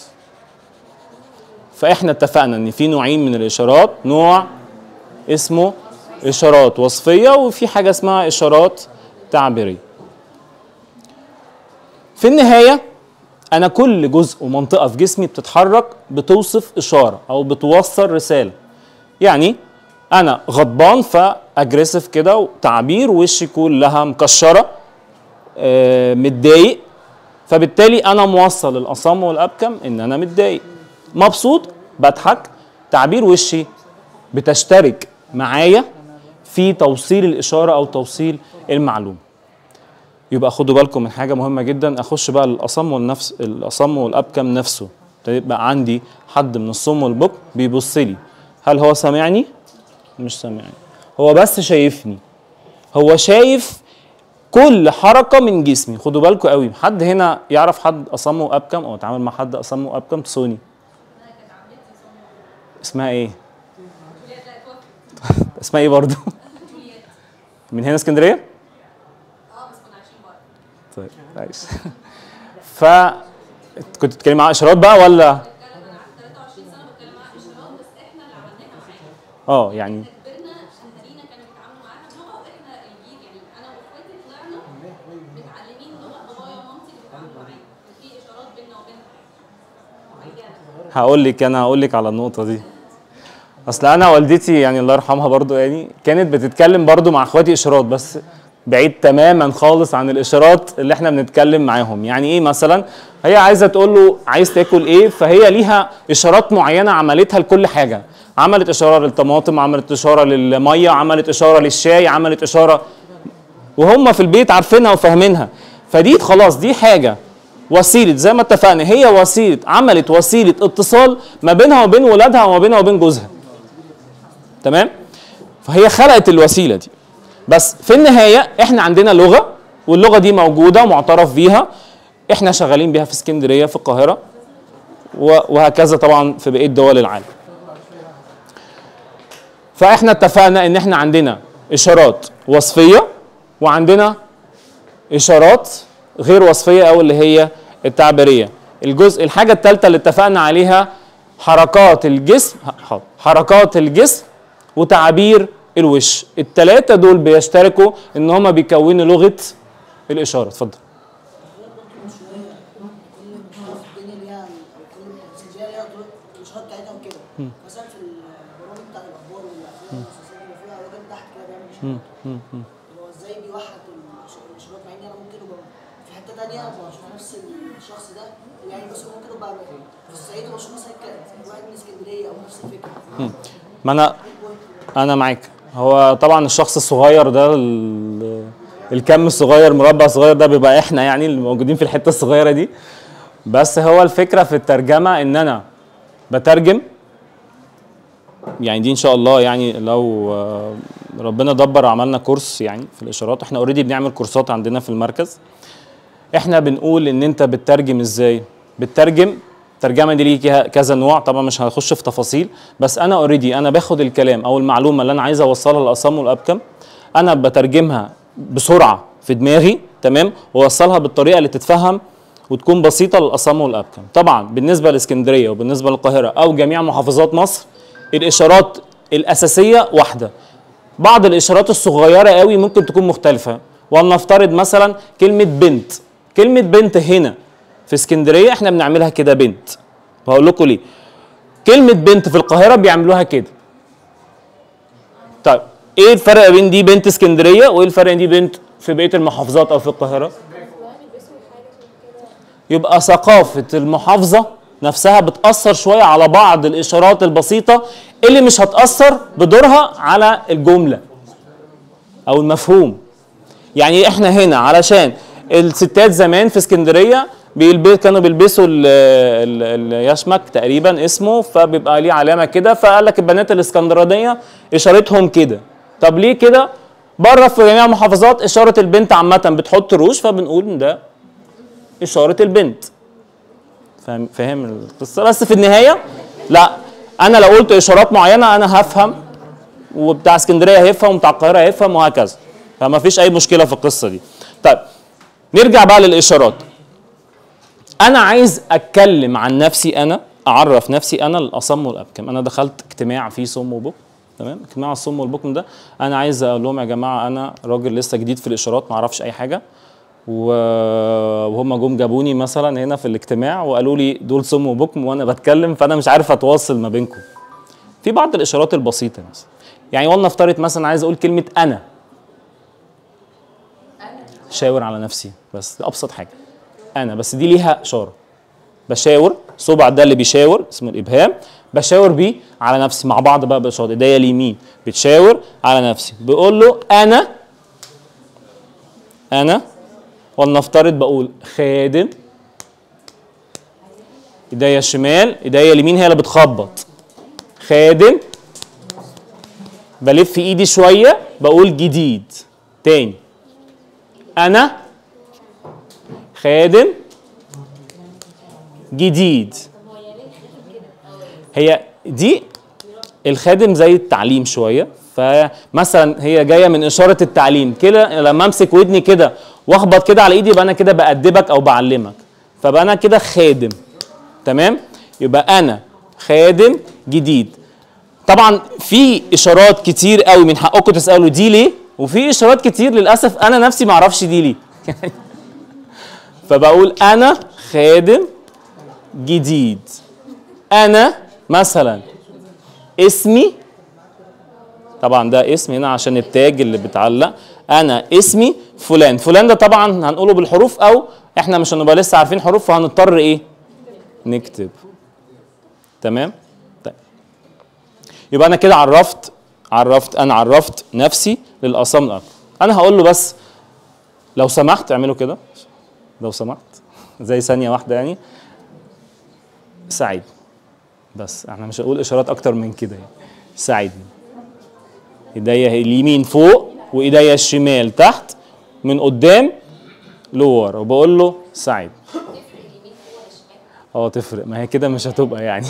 فاحنا اتفقنا ان في نوعين من الاشارات نوع اسمه اشارات وصفيه وفي حاجه اسمها اشارات تعبيريه في النهايه انا كل جزء ومنطقه في جسمي بتتحرك بتوصف اشاره او بتوصل رساله يعني انا غضبان فاجريسيف كده وتعبير وشي كلها مكشره آه، متضايق فبالتالي انا موصل الاصم والابكم ان انا متضايق مبسوط بضحك تعبير وشي بتشترك معايا في توصيل الاشاره او توصيل المعلومه يبقى خدوا بالكم من حاجه مهمه جدا اخش بقى للاصم والنفس الاصم والابكم نفسه يبقى عندي حد من الصم والبكم بيبص لي هل هو سامعني مش سامعني هو بس شايفني هو شايف كل حركه من جسمي خدوا بالكم قوي حد هنا يعرف حد اصم وابكم او اتعامل مع حد اصم وابكم سوني اسمها ايه اسمها ايه برضو من هنا اسكندريه طيب كويس ف كنت بتتكلمي معاها اشارات بقى ولا اه يعني كبرنا اهالينا كانوا بيتعاملوا معاها بلغه واحنا الجيل يعني انا واخواتي طلعنا متعلمين لغه بابايا ومامتي اللي بيتعاملوا معايا في اشارات بيننا وبينهم معينه هقول لك انا هقول لك على النقطه دي اصل انا والدتي يعني الله يرحمها برضو يعني كانت بتتكلم برضو مع اخواتي اشارات بس بعيد تماما خالص عن الاشارات اللي احنا بنتكلم معاهم يعني ايه مثلا هي عايزه تقول له عايز تاكل ايه فهي ليها اشارات معينه عملتها لكل حاجه عملت اشاره للطماطم عملت اشاره للميه عملت اشاره للشاي عملت اشاره وهم في البيت عارفينها وفاهمينها فدي خلاص دي حاجه وسيله زي ما اتفقنا هي وسيله عملت وسيله اتصال ما بينها وبين ولادها وما بينها وبين جوزها تمام فهي خلقت الوسيله دي بس في النهايه احنا عندنا لغه واللغه دي موجوده ومعترف بيها احنا شغالين بيها في اسكندريه في القاهره و- وهكذا طبعا في بقيه دول العالم فاحنا اتفقنا ان احنا عندنا اشارات وصفيه وعندنا اشارات غير وصفيه او اللي هي التعبيريه الجزء الحاجه الثالثه اللي اتفقنا عليها حركات الجسم حاضر. حركات الجسم وتعابير الوش الثلاثه دول بيشتركوا ان هما بيكونوا لغه الاشاره اتفضل الدنيا ليها كل مسجله ليها طرق الاشارات بتاعتها وكده مثلا في البرامج بتاع الاخبار والافلام والمسلسلات بيبقى فيها راجل تحت كده بيعمل اشارات هو ازاي بيوحد الإش- الاشارات مع ان انا ممكن ابقى في حته ثانيه واشوف نفس الشخص ده يعني بس ممكن ابقى في الصعيد واشوف مثلا ك- واحد من اسكندريه او نفس الفكره ما انا انا معاك هو طبعا الشخص الصغير ده ال- الكم الصغير مربع صغير ده بيبقى احنا يعني اللي موجودين في الحته الصغيره دي بس هو الفكره في الترجمه ان انا بترجم يعني دي ان شاء الله يعني لو آه، ربنا دبر عملنا كورس يعني في الاشارات احنا اوريدي بنعمل كورسات عندنا في المركز احنا بنقول ان انت بتترجم ازاي بتترجم الترجمه دي ليها كذا نوع طبعا مش هخش في تفاصيل بس انا اوريدي انا باخد الكلام او المعلومه اللي انا عايز اوصلها للاصم والابكم انا بترجمها بسرعه في دماغي تمام واوصلها بالطريقه اللي تتفهم وتكون بسيطه للاصم والابكم طبعا بالنسبه لاسكندريه وبالنسبه للقاهره او جميع محافظات مصر الاشارات الاساسيه واحده بعض الاشارات الصغيره قوي ممكن تكون مختلفه ولنفترض مثلا كلمه بنت كلمه بنت هنا في اسكندريه احنا بنعملها كده بنت وهقول لكم ليه كلمه بنت في القاهره بيعملوها كده طيب ايه الفرق بين دي بنت اسكندريه وايه الفرق بين دي بنت في بقيه المحافظات او في القاهره يبقى ثقافه المحافظه نفسها بتاثر شويه على بعض الاشارات البسيطه اللي مش هتاثر بدورها على الجمله او المفهوم يعني احنا هنا علشان الستات زمان في اسكندريه بيلبس كانوا بيلبسوا ال- ال- اليشمك تقريبا اسمه فبيبقى ليه علامه كده فقال لك البنات الاسكندرانيه اشارتهم كده طب ليه كده بره في جميع المحافظات اشاره البنت عامه بتحط روج فبنقول إن ده اشاره البنت فاهم فاهم القصه بس في النهايه لا انا لو قلت اشارات معينه انا هفهم وبتاع اسكندريه هيفهم وبتاع القاهره هيفهم وهكذا فما فيش اي مشكله في القصه دي طيب نرجع بقى للاشارات انا عايز اتكلم عن نفسي انا اعرف نفسي انا الاصم والابكم انا دخلت اجتماع فيه صم وبكم تمام اجتماع الصم والبكم ده انا عايز اقول لهم يا جماعه انا راجل لسه جديد في الاشارات ما اعرفش اي حاجه و- وهم جم جابوني مثلا هنا في الاجتماع وقالوا لي دول صم وبكم وانا بتكلم فانا مش عارف اتواصل ما بينكم في بعض الاشارات البسيطه مثلا يعني ولنفترض مثلا عايز اقول كلمه انا شاور على نفسي بس ده ابسط حاجه انا بس دي ليها اشاره بشاور صبع ده اللي بيشاور اسمه الابهام بشاور بيه على نفسي مع بعض بقى باشاره ايديا اليمين بتشاور على نفسي بقول له انا انا ولنفترض بقول خادم ايديا الشمال ايديا اليمين هي اللي بتخبط خادم بلف ايدي شويه بقول جديد تاني انا خادم جديد هي دي الخادم زي التعليم شويه فمثلا هي جايه من اشاره التعليم كده لما امسك ودني كده واخبط كده على ايدي يبقى انا كده بادبك او بعلمك فبقى انا كده خادم تمام يبقى انا خادم جديد طبعا في اشارات كتير قوي من حقكم تسالوا دي ليه وفي اشارات كتير للاسف انا نفسي ما اعرفش دي ليه فبقول انا خادم جديد انا مثلا اسمي طبعا ده اسم هنا عشان التاج اللي بتعلق انا اسمي فلان فلان ده طبعا هنقوله بالحروف او احنا مش هنبقى لسه عارفين حروف فهنضطر ايه نكتب تمام طيب يبقى انا كده عرفت عرفت انا عرفت نفسي للاصم الاكبر انا هقول له بس لو سمحت اعملوا كده لو سمحت زي ثانيه واحده يعني ساعدني بس احنا مش هنقول اشارات اكتر من كده يعني ساعدني ايديا اليمين فوق وايديا الشمال تحت من قدام لورا وبقول له ساعد اه تفرق ما هي كده مش هتبقى يعني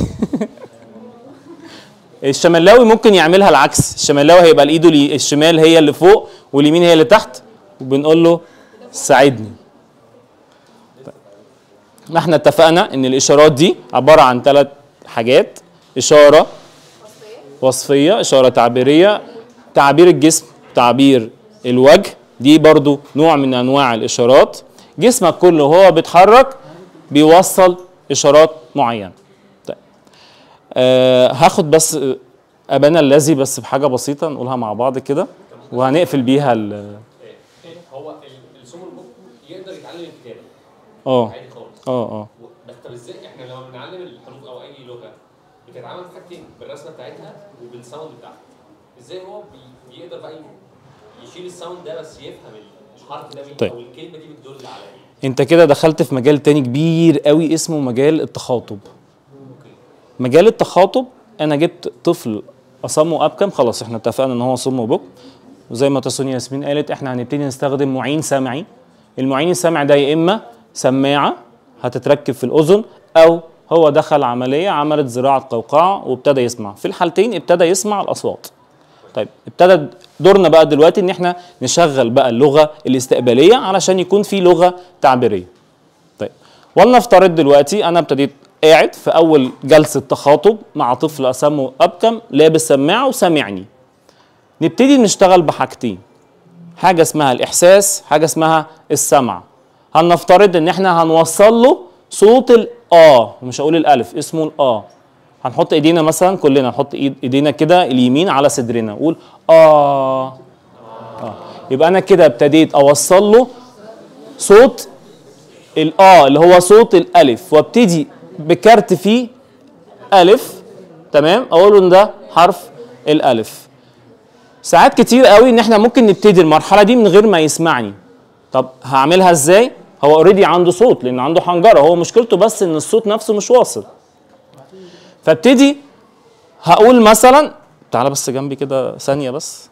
الشمالاوي ممكن يعملها العكس الشمالاوي هيبقى الايده الي- الشمال هي اللي فوق واليمين هي اللي تحت وبنقول له ساعدني ما احنا اتفقنا ان الاشارات دي عباره عن ثلاث حاجات اشاره وصفيه اشاره تعبيريه تعبير الجسم تعبير الوجه دي برضو نوع من انواع الاشارات جسمك كله وهو بيتحرك بيوصل اشارات معينه طيب. أه هاخد بس آه، ابانا الذي بس بحاجه بسيطه نقولها مع بعض كده وهنقفل بيها ال- هو ال- السمر بوك يقدر يتعلم الكتابه اه عادي خالص اه اه و- بس طب ازاي احنا لما بنعلم الحروف او اي لغه بتتعامل في حاجتين بالرسمه بتاعتها وبالساوند بتاعها ازاي هو بي- بيقدر بقى ي- يشيل الساوند ده بس يفهم الحرف ده مين طيب. او الكلمه دي بتدل على ايه انت كده دخلت في مجال تاني كبير قوي اسمه مجال التخاطب مجال التخاطب انا جبت طفل اصم وابكم خلاص احنا اتفقنا ان هو صم وبكم وزي ما تسوني ياسمين قالت احنا هنبتدي نستخدم معين سمعي المعين السمعي ده يا اما سماعه هتتركب في الاذن او هو دخل عمليه عملت زراعه قوقعه وابتدى يسمع في الحالتين ابتدى يسمع الاصوات طيب ابتدى دورنا بقى دلوقتي ان احنا نشغل بقى اللغه الاستقباليه علشان يكون في لغه تعبيريه طيب ولنفترض دلوقتي انا ابتديت قاعد في اول جلسه تخاطب مع طفل اسمه ابكم لابس سماعه وسامعني نبتدي نشتغل بحاجتين حاجه اسمها الاحساس حاجه اسمها السمع هنفترض ان احنا هنوصل له صوت الاه مش هقول الالف اسمه الاه هنحط ايدينا مثلا كلنا نحط إيد ايدينا كده اليمين على صدرنا نقول اه اه يبقى انا كده ابتديت اوصل له صوت الاه اللي هو صوت الالف وابتدي بكارت فيه الف تمام اقول له ان ده حرف الالف ساعات كتير قوي ان احنا ممكن نبتدي المرحله دي من غير ما يسمعني طب هعملها ازاي هو اوريدي عنده صوت لان عنده حنجره هو مشكلته بس ان الصوت نفسه مش واصل فابتدي هقول مثلا تعالى بس جنبي كده ثانيه بس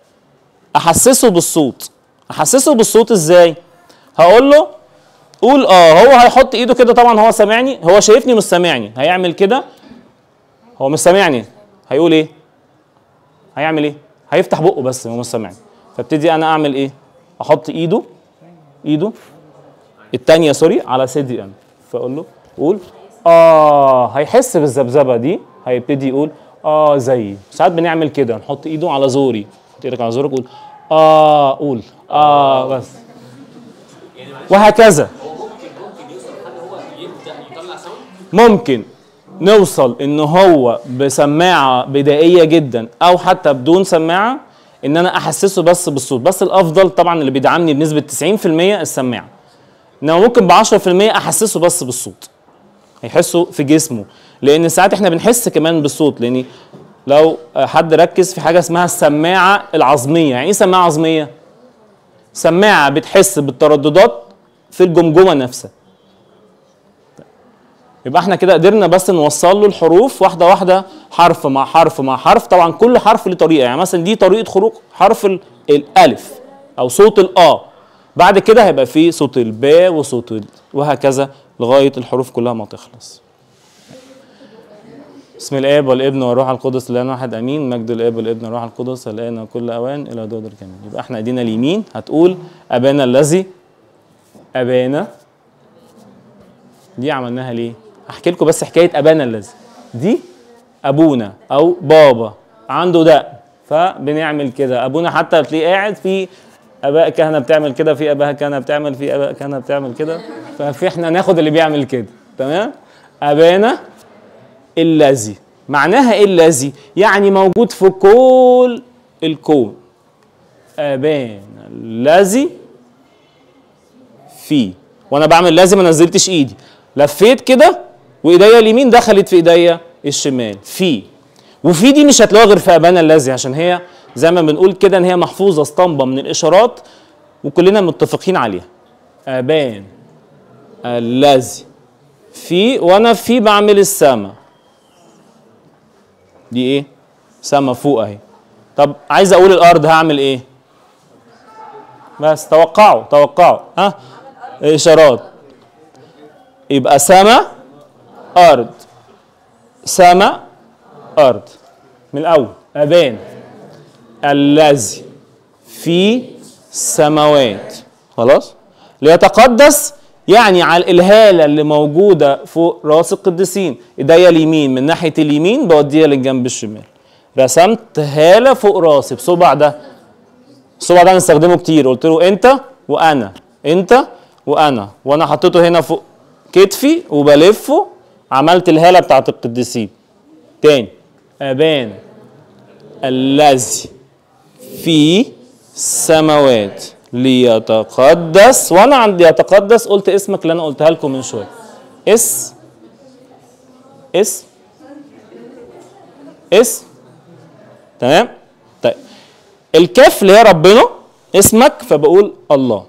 احسسه بالصوت احسسه بالصوت ازاي هقول له قول اه هو هيحط ايده كده طبعا هو سامعني هو شايفني مش سامعني هيعمل كده هو مش سامعني هيقول ايه هيعمل ايه هيفتح بقه بس هو مش سامعني فابتدي انا اعمل ايه احط ايده ايده التانية سوري على صدري انا فاقول له قول اه هيحس بالذبذبه دي هيبتدي يقول اه زيي ساعات بنعمل كده نحط ايده على زوري تحط ايدك على زورك قول اه قول اه بس وهكذا هو ممكن ممكن يوصل لحد هو يبدا يطلع ساوند ممكن نوصل ان هو بسماعه بدائيه جدا او حتى بدون سماعه ان انا احسسه بس بالصوت بس الافضل طبعا اللي بيدعمني بنسبه 90% السماعه انما ممكن ب 10% احسسه بس بالصوت هيحسه في جسمه لان ساعات احنا بنحس كمان بالصوت لان لو حد ركز في حاجه اسمها السماعه العظميه يعني ايه سماعه عظميه سماعه بتحس بالترددات في الجمجمه نفسها يبقى احنا كده قدرنا بس نوصل له الحروف واحده واحده حرف مع حرف مع حرف طبعا كل حرف له طريقه يعني مثلا دي طريقه خروج حرف ال- الالف او صوت الاه بعد كده هيبقى في صوت الباء وصوت ال... وهكذا لغايه الحروف كلها ما تخلص بسم الاب والابن والروح القدس الان واحد امين مجد الاب والابن والروح القدس الان وكل اوان الى دور الكامل يبقى احنا ايدينا اليمين هتقول ابانا الذي ابانا دي عملناها ليه احكي لكم بس حكايه ابانا الذي دي ابونا او بابا عنده دق فبنعمل كده ابونا حتى تلاقيه قاعد في اباء كهنه بتعمل كده في اباء كهنه بتعمل في اباء كهنه بتعمل كده ففي احنا ناخد اللي بيعمل كده تمام ابانا الذي معناها ايه الذي يعني موجود في كل الكون ابانا الذي فيه وانا بعمل لازم ما نزلتش ايدي لفيت كده وايديا اليمين دخلت في ايديا الشمال في وفي دي مش هتلاقوها غير في ابانا الذي عشان هي زي ما بنقول كده ان هي محفوظه اسطمبه من الاشارات وكلنا متفقين عليها ابان الذي في وانا في بعمل السما دي ايه سما فوق اهي طب عايز اقول الارض هعمل ايه بس توقعوا توقعوا ها اشارات يبقى سما ارض سما ارض من الاول ابان الذي في السماوات خلاص ليتقدس يعني على الهاله اللي موجوده فوق راس القديسين ايديا اليمين من ناحيه اليمين بوديها للجنب الشمال رسمت هاله فوق راسي بصبع ده الصبع ده هنستخدمه كتير قلت له انت وانا انت وانا وانا حطيته هنا فوق كتفي وبلفه عملت الهاله بتاعت القديسين تاني ابان الذي في السماوات ليتقدس وانا عند يتقدس قلت اسمك اللي انا قلتها لكم من شويه اس اس اس تمام طيب الكاف اللي هي ربنا اسمك فبقول الله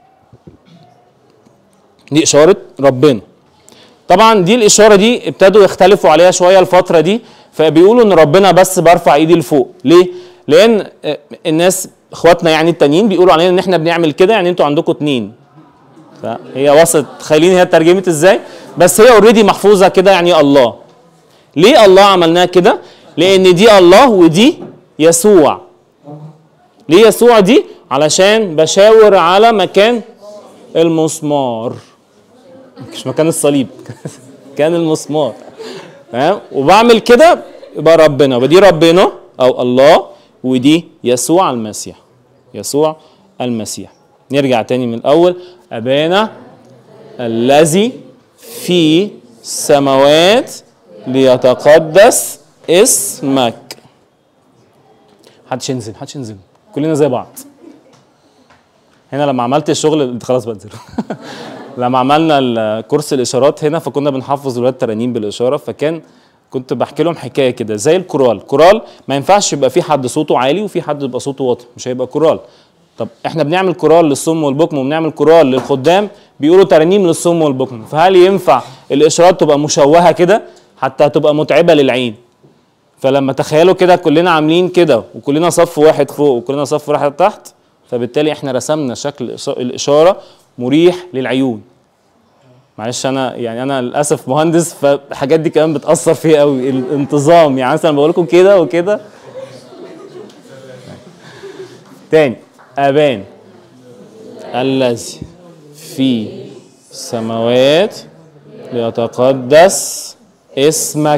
دي اشاره ربنا طبعا دي الاشاره دي ابتدوا يختلفوا عليها شويه الفتره دي فبيقولوا ان ربنا بس برفع ايدي لفوق ليه لان آه، الناس اخواتنا يعني التانيين بيقولوا علينا ان احنا بنعمل كده يعني انتوا عندكم اتنين فهي وصلت تخيلين هي ترجمت ازاي بس هي اوريدي محفوظه كده يعني الله ليه الله عملناها كده لان دي الله ودي يسوع ليه يسوع دي علشان بشاور على مكان المسمار مش مكان الصليب كان المسمار تمام وبعمل كده يبقى ربنا ودي ربنا او الله ودي يسوع المسيح يسوع المسيح نرجع تاني من الاول ابانا الذي في السماوات ليتقدس اسمك محدش ينزل محدش ينزل كلنا زي بعض هنا لما عملت الشغل خلاص بنزل لما عملنا الكورس الاشارات هنا فكنا بنحفظ الولاد ترانيم بالاشاره فكان كنت بحكي لهم حكايه كده زي الكورال كورال ما ينفعش يبقى في حد صوته عالي وفي حد يبقى صوته واطي مش هيبقى كورال طب احنا بنعمل كورال للصم والبكم وبنعمل كورال للخدام بيقولوا ترانيم للصم والبكم فهل ينفع الاشارات تبقى مشوهه كده حتى تبقى متعبه للعين فلما تخيلوا كده كلنا عاملين كده وكلنا صف واحد فوق وكلنا صف واحد تحت فبالتالي احنا رسمنا شكل الإش- الاشاره مريح للعيون معلش انا يعني انا للاسف مهندس فالحاجات دي كمان بتاثر فيا قوي الانتظام يعني مثلا بقول لكم كده وكده تاني أبان الذي في السماوات ليتقدس اسمك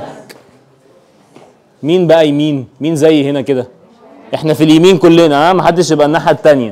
مين بقى يمين مين زي هنا كده احنا في اليمين كلنا ها محدش يبقى الناحيه التانيه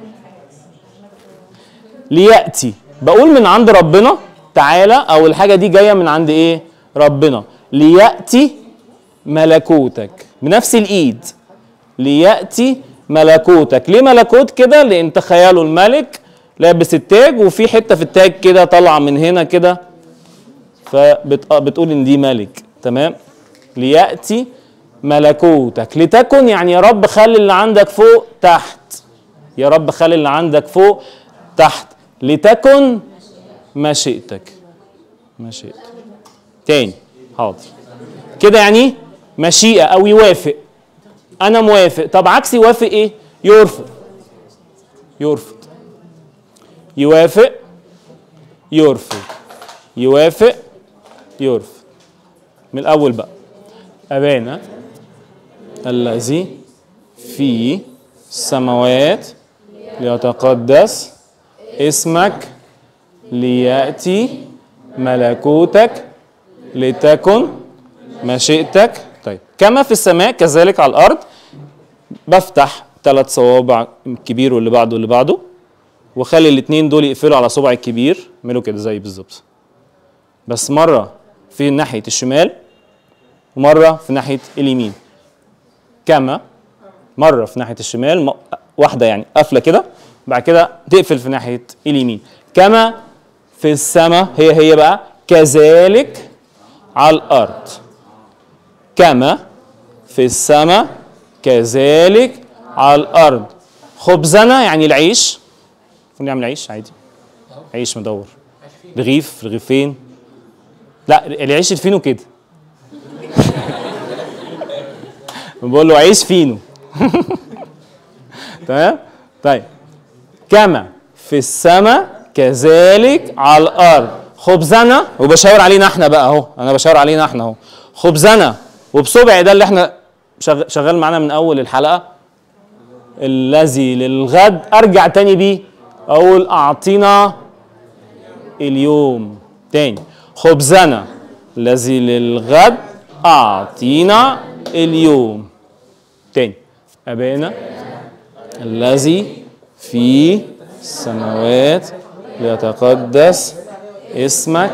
لياتي بقول من عند ربنا تعالى او الحاجه دي جايه من عند ايه ربنا لياتي ملكوتك بنفس الايد لياتي ملكوتك ليه ملكوت كده لان تخيلوا الملك لابس التاج وفي حته في التاج كده طالعه من هنا كده فبتقول ان دي ملك تمام لياتي ملكوتك لتكن يعني يا رب خلي اللي عندك فوق تحت يا رب خلي اللي عندك فوق تحت لتكن مشيئتك مشيئتك تاني حاضر كده يعني مشيئة أو يوافق أنا موافق طب عكس يوافق إيه؟ يرفض يرفض يوافق يرفض يوافق يرفض من الأول بقى أبانا الذي في السماوات ليتقدس اسمك ليأتي ملكوتك لتكن مشيئتك طيب كما في السماء كذلك على الأرض بفتح ثلاث صوابع الكبير واللي بعده واللي بعده وخلي الاثنين دول يقفلوا على صبع الكبير اعملوا كده زي بالظبط بس مرة في ناحية الشمال ومرة في ناحية اليمين كما مرة في ناحية الشمال م- واحدة يعني قافلة كده بعد كده تقفل في ناحية اليمين كما في السماء هي هي بقى كذلك على الأرض كما في السماء كذلك على الأرض خبزنا يعني العيش ممكن نعمل عيش عادي عيش مدور رغيف رغيفين لا العيش الفينو كده بقول له عيش فينو تمام طيب كما في السماء كذلك على الارض خبزنا وبشاور علينا احنا بقى اهو انا بشاور علينا احنا اهو خبزنا وبصبعي ده اللي احنا شغ- شغال معانا من اول الحلقه الذي للغد ارجع تاني بيه اقول اعطينا اليوم تاني خبزنا الذي للغد اعطينا اليوم تاني ابانا الذي في السماوات ليتقدس اسمك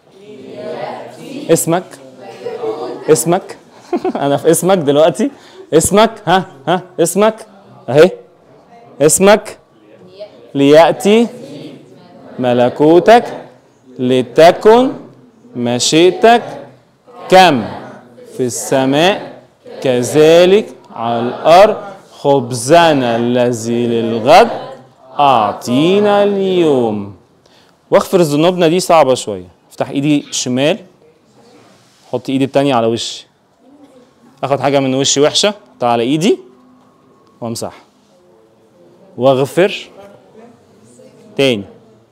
اسمك اسمك انا في اسمك دلوقتي اسمك ها ها اسمك اهي اسمك لياتي ملكوتك لتكن مشيئتك كم في السماء كذلك على الارض خبزنا الذي للغد اعطينا اليوم واغفر ذنوبنا دي صعبه شويه افتح ايدي الشمال حط ايدي التانية على وشي اخد حاجه من وشي وحشه احطها على ايدي وامسح واغفر تاني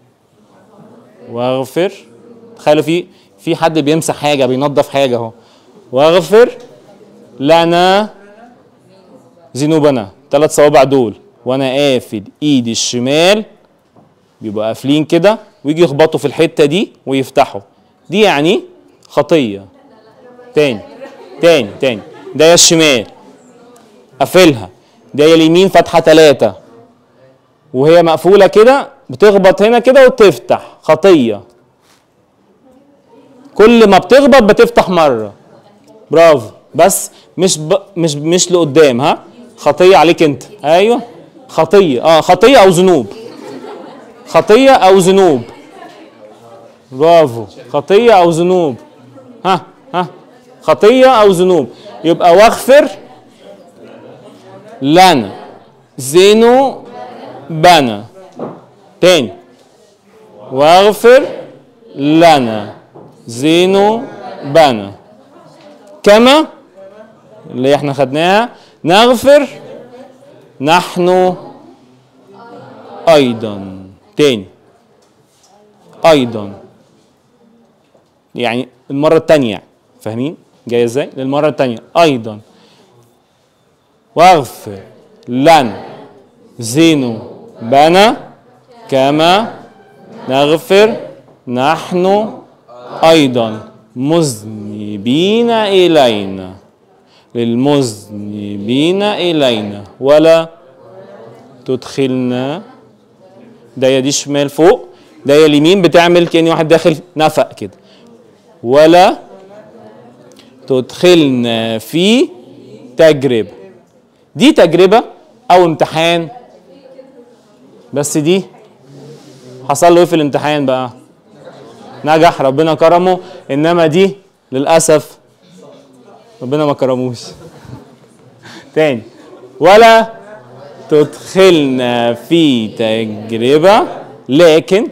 واغفر تخيلوا في في حد بيمسح حاجه بينظف حاجه اهو واغفر لنا ذنوبنا ثلاث صوابع دول وانا قافل ايدي الشمال بيبقوا قافلين كده ويجي يخبطوا في الحته دي ويفتحوا دي يعني خطيه تاني تاني تاني ده يا الشمال قافلها ده يا اليمين فتحه ثلاثه وهي مقفوله كده بتخبط هنا كده وتفتح خطيه كل ما بتخبط بتفتح مره برافو بس مش ب... مش مش لقدام ها خطيه عليك انت ايوه خطيه اه خطيه او ذنوب خطيه او ذنوب برافو خطيه او ذنوب ها ها خطيه او ذنوب يبقى واغفر لنا ذنوبنا تاني واغفر لنا ذنوبنا كما اللي احنا خدناها نغفر نحن ايضا تاني ايضا يعني المره الثانيه فاهمين جايه ازاي للمره الثانيه ايضا واغفر لنا ذنوبنا كما نغفر نحن أيضا مذنبين إلينا للمذنبين إلينا ولا تدخلنا داية دي شمال فوق داية اليمين بتعمل كأن واحد داخل نفق كده ولا تدخلنا في تجربة دي تجربة أو امتحان بس دي حصل له ايه في الامتحان بقى نجح ربنا كرمه انما دي للاسف ربنا ما كرموش تاني ولا تدخلنا في تجربة لكن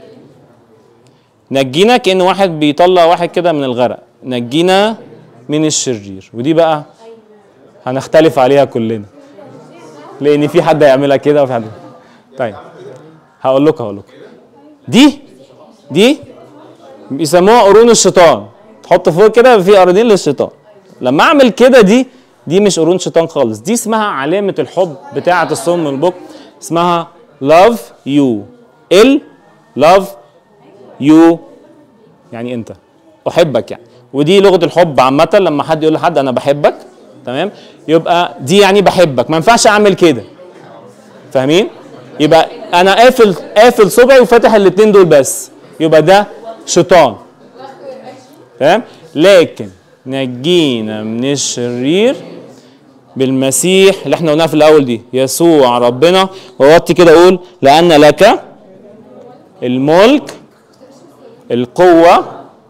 نجينا كأن واحد بيطلع واحد كده من الغرق نجينا من الشرير ودي بقى هنختلف عليها كلنا لان في حد هيعملها كده وفي حد طيب هقول لكم هقول لكم دي دي بيسموها قرون الشيطان تحط فوق كده في قرنين للشيطان لما اعمل كده دي دي مش قرون شيطان خالص دي اسمها علامة الحب بتاعة الصم البك اسمها love you ال love you يعني انت احبك يعني ودي لغة الحب عامة لما حد يقول لحد انا بحبك تمام يبقى دي يعني بحبك ما ينفعش اعمل كده فاهمين يبقى انا قافل قافل صبعي وفاتح الاثنين دول بس يبقى ده شيطان تمام لكن نجينا من الشرير بالمسيح اللي احنا قلناها في الاول دي يسوع ربنا ووطي كده اقول لان لك الملك القوه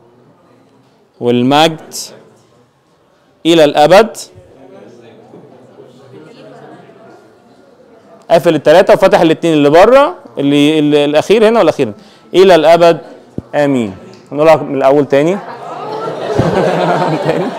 والمجد الى الابد قافل الثلاثه وفتح الاثنين اللي بره اللي, اللي الاخير هنا والاخير هنا الى الابد امين نقولها من الاول تاني تاني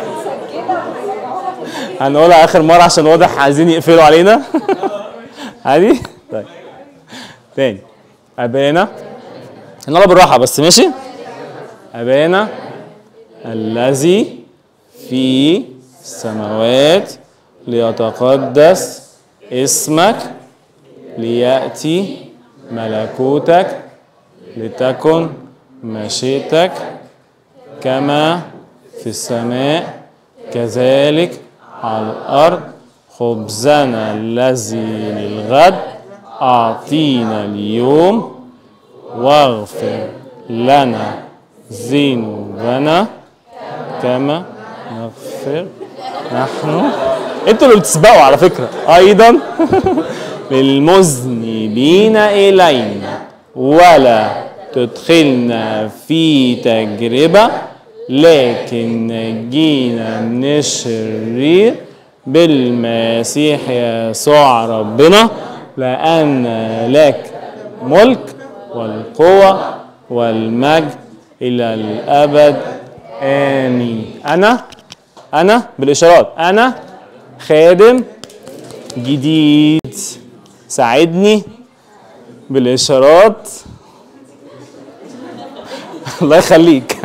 هنقولها اخر مره عشان واضح عايزين يقفلوا علينا عادي طيب تاني ابانا هنقولها بالراحه بس ماشي ابانا الذي في السماوات ليتقدس اسمك لياتي ملكوتك لتكن مشيئتك كما في السماء كذلك على الأرض خبزنا الذي للغد أعطينا اليوم واغفر لنا ذنوبنا كما نغفر نحن انتوا اللي بتسبقوا على فكرة أيضا للمذنبين إلينا ولا تدخلنا في تجربة لكن نجينا من الشرير بالمسيح يسوع ربنا لأن لك ملك والقوة والمجد إلى الأبد آمين أنا أنا بالإشارات أنا خادم جديد ساعدني بالإشارات الله يخليك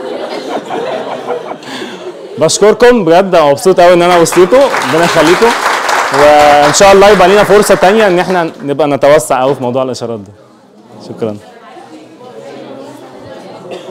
بشكركم بجد مبسوط قوي ان انا وسطيكم ربنا يخليكم وان شاء الله يبقى لينا فرصه تانية ان احنا نبقى نتوسع قوي في موضوع الاشارات ده شكرا